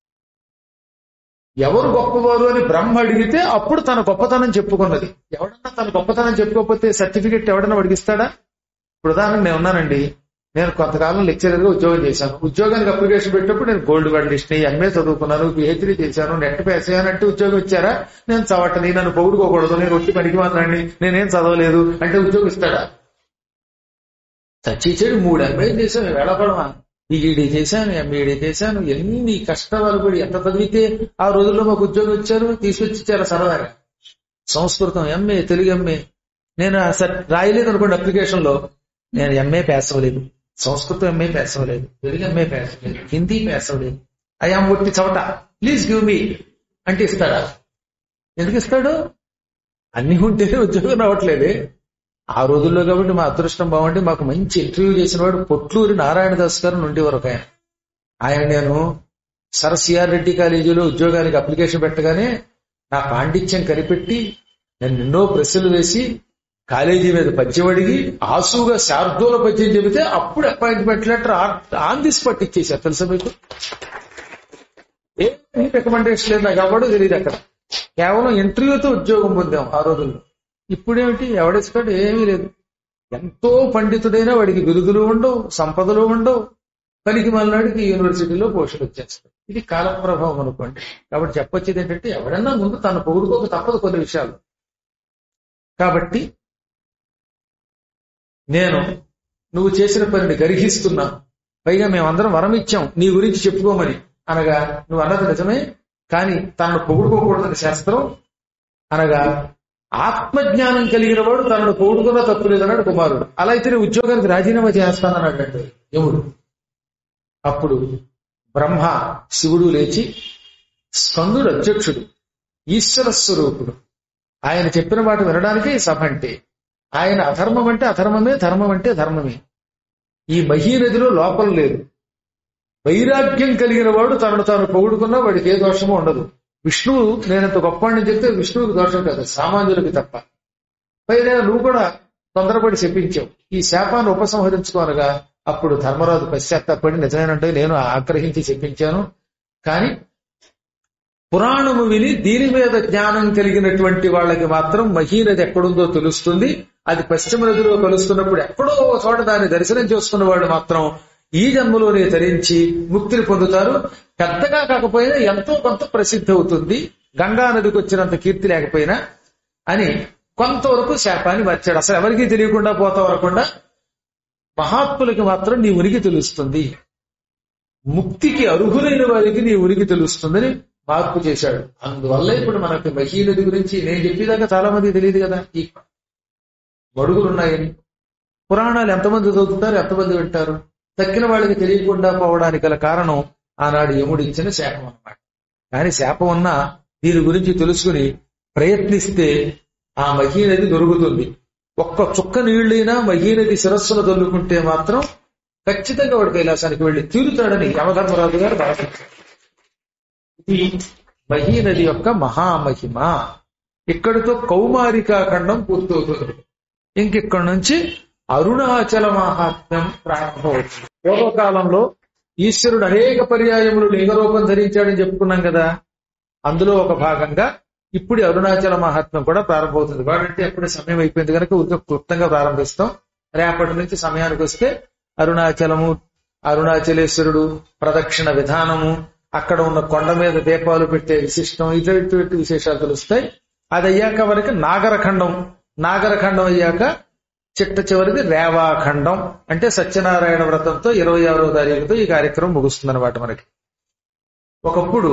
ఎవరు గొప్పవారు అని బ్రహ్మ అడిగితే అప్పుడు తన గొప్పతనం చెప్పుకున్నది ఎవడన్నా తన గొప్పతనం చెప్పుకోకపోతే సర్టిఫికెట్ ఎవడన్నా అడిగిస్తాడా ఇప్పుడు ఉదాహరణ నేను ఉన్నానండి నేను కొంతకాలం లెక్చరర్ గా ఉద్యోగం చేశాను ఉద్యోగానికి అప్లికేషన్ పెట్టినప్పుడు నేను గోల్డ్ మెడలిస్ట్ ఎంఏ చదువుకున్నాను పిహెచ్డీ చేశాను నెట్ పాస్ అయ్యానంటే ఉద్యోగం ఇచ్చారా నేను చవటని నన్ను పొగుడుకోకూడదు నేను ఒట్టి పనికి మాత్రండి నేనేం చదవలేదు అంటే ఉద్యోగం ఇస్తాడా చచ్చిచ్చాడు మూడు ఎంఏ చేశాను వేళపడమా ఈఈడి చేశాను ఎంఈడి చేశాను ఎన్ని కష్టాలు పడి ఎంత చదివితే ఆ రోజుల్లో మాకు ఉద్యోగం ఇచ్చారు తీసుకొచ్చి ఇచ్చారు సరదాగా సంస్కృతం ఎంఏ తెలుగు ఎంఏ నేను అసలు రాయలేదు అనుకోండి అప్లికేషన్ లో నేను ఎంఏ పాస్ అవ్వలేదు సంస్కృతం ఎంఏ పాస్ అవ్వలేదు తెలుగు ఎంఏ పాస్ అవ్వలేదు హిందీ పాస్ అవ్వలేదు అయ్యాం ఒట్టి చవట ప్లీజ్ గివ్ మీ అంటే ఇస్తాడా ఎందుకు ఇస్తాడు అన్ని ఉంటేనే ఉద్యోగం రావట్లేదే ఆ రోజుల్లో కాబట్టి మా అదృష్టం బాగుండి మాకు మంచి ఇంటర్వ్యూ చేసిన వాడు పొట్లూరి నారాయణదాస్ గారు నుండి వరకు ఆయన ఆయన నేను సర్ సిఆర్ రెడ్డి కాలేజీలో ఉద్యోగానికి అప్లికేషన్ పెట్టగానే నా పాండిత్యం కనిపెట్టి నేను ఎన్నో ప్రశ్నలు వేసి కాలేజీ మీద పద్యం అడిగి ఆసుగా శార్దూల పద్యం చెబితే అప్పుడు appointment letter on the spot ఇచ్చేసారు తెలుసా మీకు ఏ రికమెండేషన్ లేదు నాకు ఎవడో తెలియదు అక్కడ కేవలం ఇంటర్వ్యూతో ఉద్యోగం పొందాం ఆ రోజుల్లో ఇప్పుడేమిటి ఎవడిస్తాడు ఏమీ లేదు ఎంతో పండితుడైనా వాడికి బిరుదులు ఉండవు సంపదలు ఉండవు పనికి మళ్ళాడికి యూనివర్సిటీలో పోస్టులు వచ్చేస్తాయి ఇది కాల ప్రభావం అనుకోండి కాబట్టి చెప్పొచ్చేది ఏంటంటే ఎవడన్నా ముందు తను పొగుడుకోక తప్పదు కొన్ని విషయాలు కాబట్టి నేను నువ్వు చేసిన పనిని గర్హిస్తున్నా పైగా మేమందరం వరం ఇచ్చాం నీ గురించి చెప్పుకోమని అనగా నువ్వు అన్నది నిజమే కానీ తనను పొగుడుకోకూడదని శాస్త్రం అనగా ఆత్మజ్ఞానం కలిగిన వాడు తనను పొగుడుకున్నా తప్పు లేదన్నాడు కుమారుడు అలా అయితే నేను ఉద్యోగానికి రాజీనామా చేస్తానన్నాడు యముడు అప్పుడు బ్రహ్మ శివుడు లేచి స్కందుడు అధ్యక్షుడు ఈశ్వర స్వరూపుడు ఆయన చెప్పిన మాట వినడానికే ఈ సభ అంటే ఆయన అధర్మం అంటే అధర్మమే ధర్మం అంటే ధర్మమే ఈ మహీనదిలో లోపం లేదు వైరాగ్యం కలిగిన వాడు తనను తాను పొగుడుకున్నా వాడికి ఏ దోషమో ఉండదు విష్ణువు నేనంత గొప్పవాడిని చెప్తే విష్ణువుకి దోషం కాదు సామాన్యులకి తప్ప పైన నువ్వు కూడా తొందరపడి చెప్పించావు ఈ శాపాన్ని ఉపసంహరించుకోనగా అప్పుడు ధర్మరాజు పశ్చాత్తాపడి నిజమేనంటే నేను ఆగ్రహించి చెప్పించాను కానీ పురాణము విని దీని మీద జ్ఞానం కలిగినటువంటి వాళ్ళకి మాత్రం మహీనది ఎక్కడుందో తెలుస్తుంది అది పశ్చిమ నదిలో కలుస్తున్నప్పుడు ఎక్కడో ఒక చోట దాన్ని దర్శనం చేసుకున్న వాళ్ళు మాత్రం ఈ జన్మలోనే ధరించి ముక్తిని పొందుతారు పెద్దగా కాకపోయినా ఎంతో కొంత ప్రసిద్ధి అవుతుంది గంగా నదికి వచ్చినంత కీర్తి లేకపోయినా అని కొంతవరకు శాపాన్ని మార్చాడు అసలు ఎవరికీ తెలియకుండా పోతా వరకుండా మహాత్ములకి మాత్రం నీ ఉనికి తెలుస్తుంది ముక్తికి అర్హులైన వారికి నీ ఉనికి తెలుస్తుందని మార్పు చేశాడు అందువల్ల ఇప్పుడు మనకి మహీనది గురించి నేను చెప్పేదాకా చాలా మంది తెలియదు కదా ఈ మడుగులు ఉన్నాయని పురాణాలు ఎంతమంది చదువుతారు ఎంతమంది వింటారు తక్కిన వాళ్ళకి తెలియకుండా పోవడానికి గల కారణం ఆనాడు యముడు ఇచ్చిన శాపం అన్నమాట కానీ శాపం ఉన్నా దీని గురించి తెలుసుకుని ప్రయత్నిస్తే ఆ మహీనది దొరుకుతుంది ఒక్క చుక్క నీళ్ళైనా మహీనది శిరస్సును తొల్లుకుంటే మాత్రం ఖచ్చితంగా వాడు కైలాసానికి వెళ్ళి తీరుతాడని యమధర్మరాజు గారు భావించారు ఇది మహీనది యొక్క మహామహిమ ఇక్కడితో కౌమారికా ఖండం పూర్తవుతుంది ఇంకిక్కడి నుంచి అరుణాచల మహాత్మ్యం ప్రారంభమవుతుంది పూర్వకాలంలో ఈశ్వరుడు అనేక పర్యాయములు లింగరూపం ధరించాడని చెప్పుకున్నాం కదా అందులో ఒక భాగంగా ఇప్పుడు అరుణాచల మహాత్మ్యం కూడా ప్రారంభమవుతుంది కాబట్టి అప్పుడే సమయం అయిపోయింది కనుక ఉద్యోగ క్లుప్తంగా ప్రారంభిస్తాం రేపటి నుంచి సమయానికి వస్తే అరుణాచలము అరుణాచలేశ్వరుడు ప్రదక్షిణ విధానము అక్కడ ఉన్న కొండ మీద దీపాలు పెట్టే విశిష్టం ఇటువంటి విశేషాలు తెలుస్తాయి అది అయ్యాక వరకు నాగరఖండం నాగరఖండం అయ్యాక చిట్ట చివరిది రేవాఖండం అంటే సత్యనారాయణ వ్రతంతో ఇరవై ఆరో తారీఖుతో ఈ కార్యక్రమం ముగుస్తుంది అనమాట మనకి ఒకప్పుడు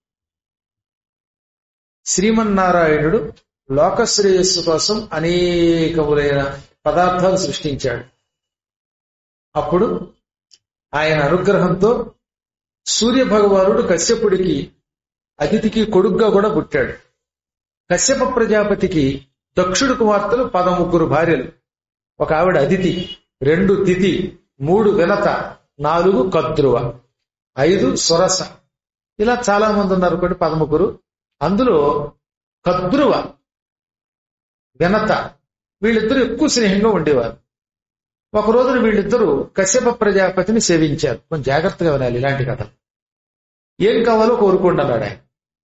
శ్రీమన్నారాయణుడు లోకశ్రేయస్సు కోసం అనేకములైన పదార్థాలు సృష్టించాడు అప్పుడు ఆయన అనుగ్రహంతో సూర్య భగవానుడు కశ్యపుడికి అతిథికి కొడుగ్గా కూడా పుట్టాడు కశ్యప ప్రజాపతికి దక్షుడు కుమార్తెలు పదముగ్గురు భార్యలు ఒక ఆవిడ అదితి రెండు తిథి మూడు వినత నాలుగు కద్రువ ఐదు సురస ఇలా చాలా మంది ఉన్నారు కొన్ని పదముగ్గురు అందులో కద్రువ వినత వీళ్ళిద్దరూ ఎక్కువ స్నేహంగా ఉండేవారు ఒక రోజున వీళ్ళిద్దరూ కశ్యప ప్రజాపతిని సేవించారు కొంచెం జాగ్రత్తగా వినాలి ఇలాంటి కథ ఏం కావాలో కోరుకోండి అన్నాడు ఆయన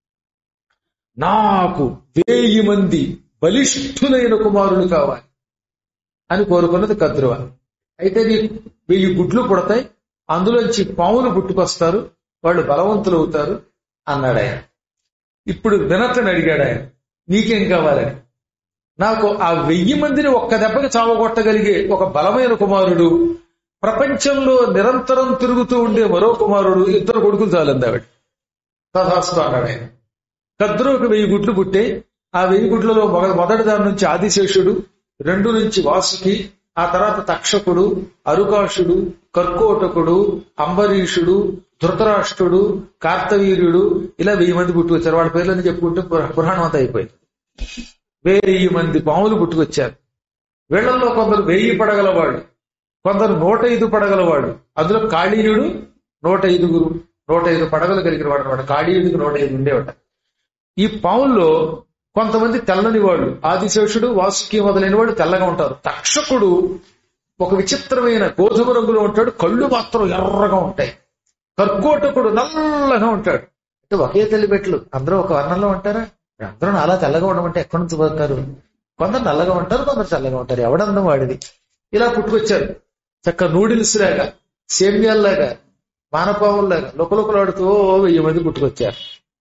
నాకు వేయి మంది బలిష్ఠులైన కుమారులు కావాలి అని కోరుకున్నది కద్రువ అయితే నీ వెయ్యి గుడ్లు పుడతాయి అందులోంచి పాములు పుట్టుకొస్తారు వాళ్ళు బలవంతులు అవుతారు అన్నాడు ఆయన ఇప్పుడు వినతని అడిగాడు ఆయన నీకేం కావాలని నాకు ఆ వెయ్యి మందిని ఒక్క దెబ్బకి చావగొట్టగలిగే ఒక బలమైన కుమారుడు ప్రపంచంలో నిరంతరం తిరుగుతూ ఉండే మరో కుమారుడు ఇద్దరు కొడుకులు చాలంది ఆవిడ తథాస్తు అన్నాడు ఆయన కద్రువుకు వెయ్యి గుడ్లు పుట్టే ఆ వెయ్యి గుడ్లలో మొద- మొదటి దాని నుంచి ఆదిశేషుడు రెండు నుంచి వాసుకి ఆ తర్వాత తక్షకుడు అరుకాషుడు కర్కోటకుడు అంబరీషుడు ధృతరాష్ట్రుడు కార్తవీర్యుడు ఇలా వెయ్యి మంది పుట్టుకొచ్చారు వాళ్ళ పేర్లని చెప్పుకుంటే పురా- పురాణం అంతా అయిపోయింది వెయ్యి మంది పాములు పుట్టుకొచ్చారు వీళ్ళల్లో కొందరు వెయ్యి పడగలవాడు కొందరు నూట ఐదు పడగలవాడు అందులో కాళీయుడు నూట ఐదుగురు నూట ఐదు పడగలు కలిగిన వాడు అనమాట కాళీయుడికి నూట ఐదు ఉండేవాట ఈ పాముల్లో కొంతమంది తెల్లని వాళ్ళు ఆదిశేషుడు వాసుకి మొదలైన వాడు తెల్లగా ఉంటారు తక్షకుడు ఒక విచిత్రమైన గోధుమ రంగులో ఉంటాడు కళ్ళు మాత్రం ఎర్రగా ఉంటాయి కర్కోటకుడు నల్లగా ఉంటాడు అంటే ఒకే తల్లి పెట్లు అందరూ ఒక వర్ణంలో ఉంటారా అందరూ అలా తెల్లగా ఉండమంటే ఎక్కడి నుంచి పోతారు కొందరు నల్లగా ఉంటారు కొందరు తెల్లగా ఉంటారు ఎవడందం వాడిది ఇలా పుట్టుకొచ్చారు చక్క నూడిల్స్ లాగా సేమ్యాల్లాగా మానపావుల్లాగా లుకలుకలాడుతూ ఓ వెయ్యి మంది పుట్టుకొచ్చారు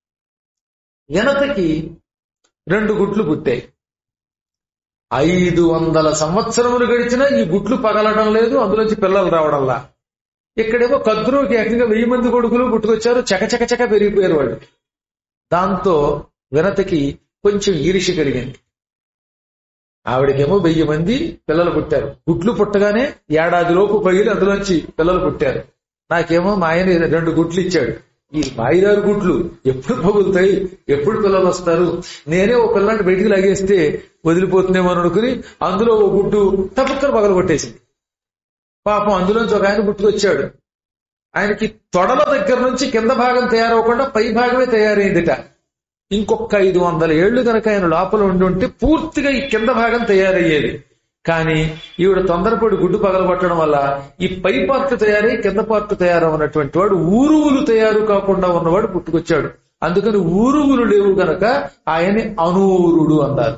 వినతకి రెండు గుట్లు పుట్టాయి ఐదు వందల సంవత్సరములు గడిచినా ఈ గుట్లు పగలడం లేదు అందులోంచి పిల్లలు రావడంలా ఇక్కడేమో కద్రువుకి ఏకంగా వెయ్యి మంది కొడుకులు పుట్టుకొచ్చారు చకచక చక పెరిగిపోయారు వాళ్ళు దాంతో వినతకి కొంచెం ఈరిషి కలిగింది ఆవిడకేమో వెయ్యి మంది పిల్లలు పుట్టారు గుడ్లు పుట్టగానే ఏడాది లోపు పగిలి అందులోంచి పిల్లలు పుట్టారు నాకేమో మా ఆయన రెండు గుడ్లు ఇచ్చాడు ఈ మాయిదారు గుడ్లు ఎప్పుడు పగులుతాయి ఎప్పుడు పిల్లలు వస్తారు నేనే ఓ పిల్లాన్ని బయటికి లాగేస్తే వదిలిపోతుందేమో అని అనుకుని అందులో ఓ గుడ్డు తప్పుక్కలు పగలు కొట్టేసింది పాపం అందులోంచి ఒక ఆయన గుట్టుకొచ్చాడు ఆయనకి తొడల దగ్గర నుంచి కింద భాగం తయారవకుండా పై భాగమే తయారైందిట ఇంకొక ఐదు వందల ఏళ్లు కనుక ఆయన లోపల ఉండి ఉంటే పూర్తిగా ఈ కింద భాగం తయారయ్యేది కానీ ఈవిడ తొందరపడి గుడ్డు పగలగొట్టడం వల్ల ఈ పై పార్ట్ తయారై కింద పార్ట్ తయారవున్నటువంటి వాడు ఊరువులు తయారు కాకుండా ఉన్నవాడు పుట్టుకొచ్చాడు అందుకని ఊరువులు లేవు గనక ఆయన్ని అనూరుడు అన్నారు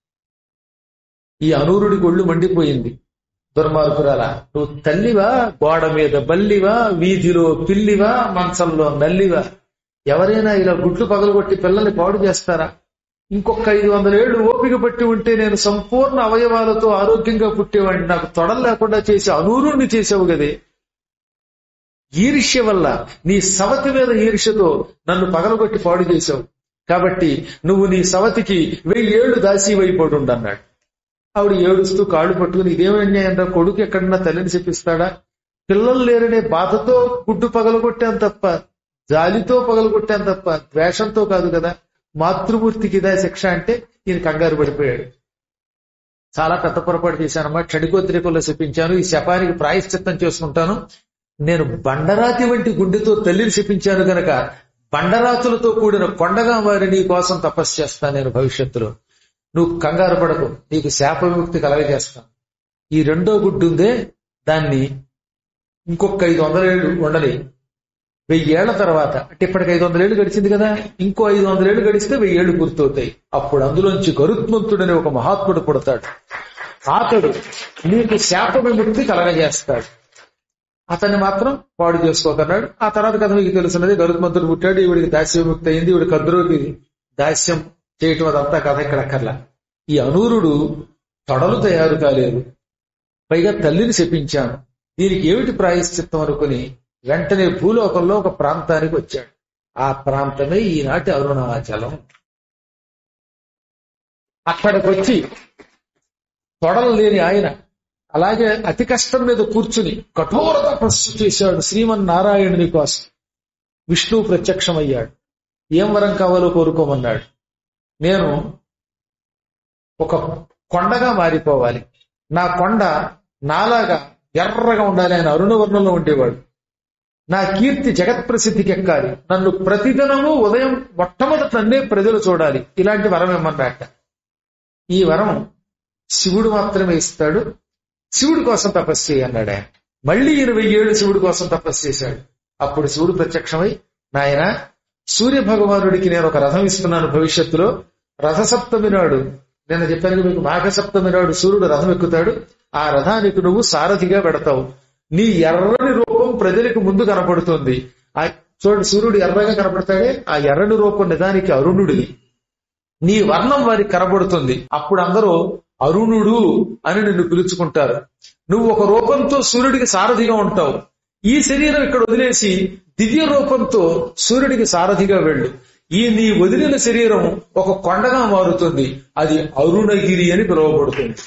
ఈ అనూరుడికి ఒళ్ళు మండిపోయింది దుర్మార్గురాల నువ్వు తల్లివా గోడ మీద బల్లివా వీధిలో పిల్లివా మంచంలో నల్లివా ఎవరైనా ఇలా గుడ్లు పగలగొట్టి పిల్లల్ని పాడు చేస్తారా ఇంకొక ఐదు వందల ఏళ్ళు ఓపిక పట్టి ఉంటే నేను సంపూర్ణ అవయవాలతో ఆరోగ్యంగా పుట్టేవాడిని నాకు తొడలు లేకుండా చేసి అనూరుణ్ణి చేసావు గదే ఈర్ష్య వల్ల నీ సవతి మీద ఈర్ష్యతో నన్ను పగలగొట్టి పాడు చేశావు కాబట్టి నువ్వు నీ సవతికి వెయ్యి ఏళ్ళు దాసీవైపోడు అన్నాడు ఆవిడ ఏడుస్తూ కాళ్ళు పట్టుకుని ఇదేమి అన్యాయం రా కొడుకు ఎక్కడన్నా తల్లిని చెప్పిస్తాడా పిల్లలు లేరనే బాధతో గుడ్డు పగలగొట్టాను తప్ప జాలితో పగలగొట్టాను తప్ప ద్వేషంతో కాదు కదా మాతృమూర్తికి ఇదా శిక్ష అంటే ఈయన కంగారు పడిపోయాడు చాలా పెద్ద పొరపాటు చేశానమ్మా క్షణికోద్రికంలో శపించాను ఈ శపానికి ప్రాయశ్చిత్తం చేసుకుంటాను నేను బండరాతి వంటి గుండెతో తల్లిని శపించాను గనక బండరాతులతో కూడిన కొండగా వారి నీ కోసం తపస్సు చేస్తాను నేను భవిష్యత్తులో నువ్వు కంగారు పడకు నీకు శాప విముక్తి కలగజేస్తాను ఈ రెండో గుడ్డు ఉందే దాన్ని ఇంకొక ఐదు వందల ఏళ్ళు ఉండని వెయ్యి ఏళ్ల తర్వాత అంటే ఇప్పటికి ఐదు వందల ఏళ్ళు గడిచింది కదా ఇంకో ఐదు వందల ఏళ్ళు గడిస్తే వెయ్యి ఏళ్ళు పూర్తవుతాయి అప్పుడు అందులోంచి గరుత్మంతుడని ఒక మహాత్ముడు పుడతాడు అతడు నీకు శాప విముక్తి కలగజేస్తాడు అతన్ని మాత్రం పాడు చేసుకోకన్నాడు ఆ తర్వాత కథ మీకు తెలుసున్నది గరుత్మంతుడు పుట్టాడు ఈవిడికి దాస్య విముక్తి అయింది ఈవిడ కద్రోకి దాస్యం చేయటం అదంతా కథ ఇక్కడ అక్కర్లా ఈ అనూరుడు తొడలు తయారు కాలేదు పైగా తల్లిని శపించాను దీనికి ఏమిటి ప్రాయశ్చిత్తం అనుకుని వెంటనే భూలోకంలో ఒక ప్రాంతానికి వచ్చాడు ఆ ప్రాంతమే ఈనాటి అరుణాచలం అక్కడికి వచ్చి తొడలు లేని ఆయన అలాగే అతి కష్టం మీద కూర్చుని కఠోర తపస్సు చేశాడు శ్రీమన్నారాయణుని కోసం విష్ణువు ప్రత్యక్షమయ్యాడు ఏం వరం కావాలో కోరుకోమన్నాడు నేను ఒక కొండగా మారిపోవాలి నా కొండ నాలాగా ఎర్రగా ఉండాలి ఆయన అరుణవర్ణంలో ఉండేవాడు నా కీర్తి జగత్ ప్రసిద్ధికి ఎక్కాలి నన్ను ప్రతిదినము ఉదయం మొట్టమొదట నన్నే ప్రజలు చూడాలి ఇలాంటి వరం ఇమ్మన్నట్ట ఈ వరం శివుడు మాత్రమే ఇస్తాడు శివుడి కోసం తపస్సు చేయి అన్నాడు ఆయన మళ్ళీ ఇరవై ఏళ్ళు శివుడి కోసం తపస్సు చేశాడు అప్పుడు శివుడు ప్రత్యక్షమై నాయన సూర్య భగవానుడికి నేను ఒక రథం ఇస్తున్నాను భవిష్యత్తులో రథసప్తమి నాడు నేను చెప్పాను మీకు మాఘ సప్తమి నాడు సూర్యుడు రథం ఎక్కుతాడు ఆ రథానికి నువ్వు సారథిగా పెడతావు నీ ఎర్రని రూపం ప్రజలకు ముందు కనపడుతుంది ఆ చూడండి సూర్యుడు ఎర్రగా కనపడతాడే ఆ ఎర్రని రూపం నిజానికి అరుణుడిది నీ వర్ణం వారికి కనబడుతుంది అప్పుడు అందరూ అరుణుడు అని నిన్ను పిలుచుకుంటారు నువ్వు ఒక రూపంతో సూర్యుడికి సారథిగా ఉంటావు ఈ శరీరం ఇక్కడ వదిలేసి దివ్య రూపంతో సూర్యుడికి సారథిగా వెళ్ళు ఈ నీ వదిలిన శరీరం ఒక కొండగా మారుతుంది అది అరుణగిరి అని పిలువబడుతుంది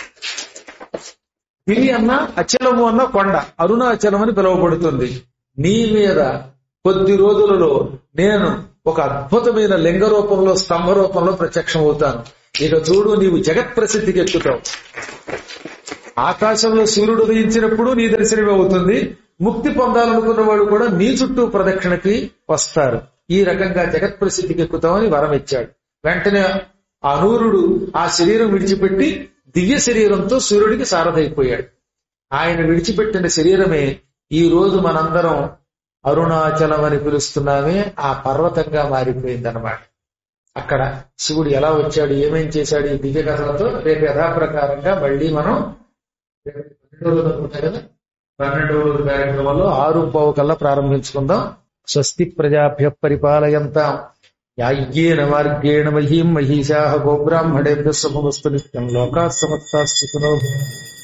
గిరి అన్న అచలము అన్న కొండ అరుణాచలం అని పిలువబడుతుంది నీ మీద కొద్ది రోజులలో నేను ఒక అద్భుతమైన లింగ రూపంలో స్తంభ రూపంలో ప్రత్యక్షం అవుతాను ఇక చూడు నీవు జగత్ ప్రసిద్ధికి ఎక్కుతావు ఆకాశంలో సూర్యుడు ఉదయించినప్పుడు నీ దర్శనమే అవుతుంది ముక్తి పొందాలనుకున్న వాళ్ళు కూడా నీ చుట్టూ ప్రదక్షిణకి వస్తారు ఈ రకంగా జగత్ ప్రసిద్ధికి ఎక్కుతామని వరం ఇచ్చాడు వెంటనే అనూరుడు ఆ శరీరం విడిచిపెట్టి దివ్య శరీరంతో సూర్యుడికి సారథైపోయాడు ఆయన విడిచిపెట్టిన శరీరమే ఈ రోజు మనందరం అరుణాచలం అని పిలుస్తున్నామే ఆ పర్వతంగా మారిపోయిందన్నమాట అక్కడ శివుడు ఎలా వచ్చాడు ఏమేం చేశాడు ఈ దివ్య కథలతో రేపు యథాప్రకారంగా మళ్ళీ మనం పన్నెండు రోజులు అనుకుంటా కదా పన్నెండు రోజుల కార్యక్రమంలో ఆరు పావు కల్లా ప్రారంభించుకుందాం స్వస్తి ప్రజాభ్య పరిపాలయంతాం యాజ్ఞేన మార్గేణ మహీం మహిషా గోబ్రాహ్మణేభ్య శుభమస్తు నిత్యం లోకా సమస్తా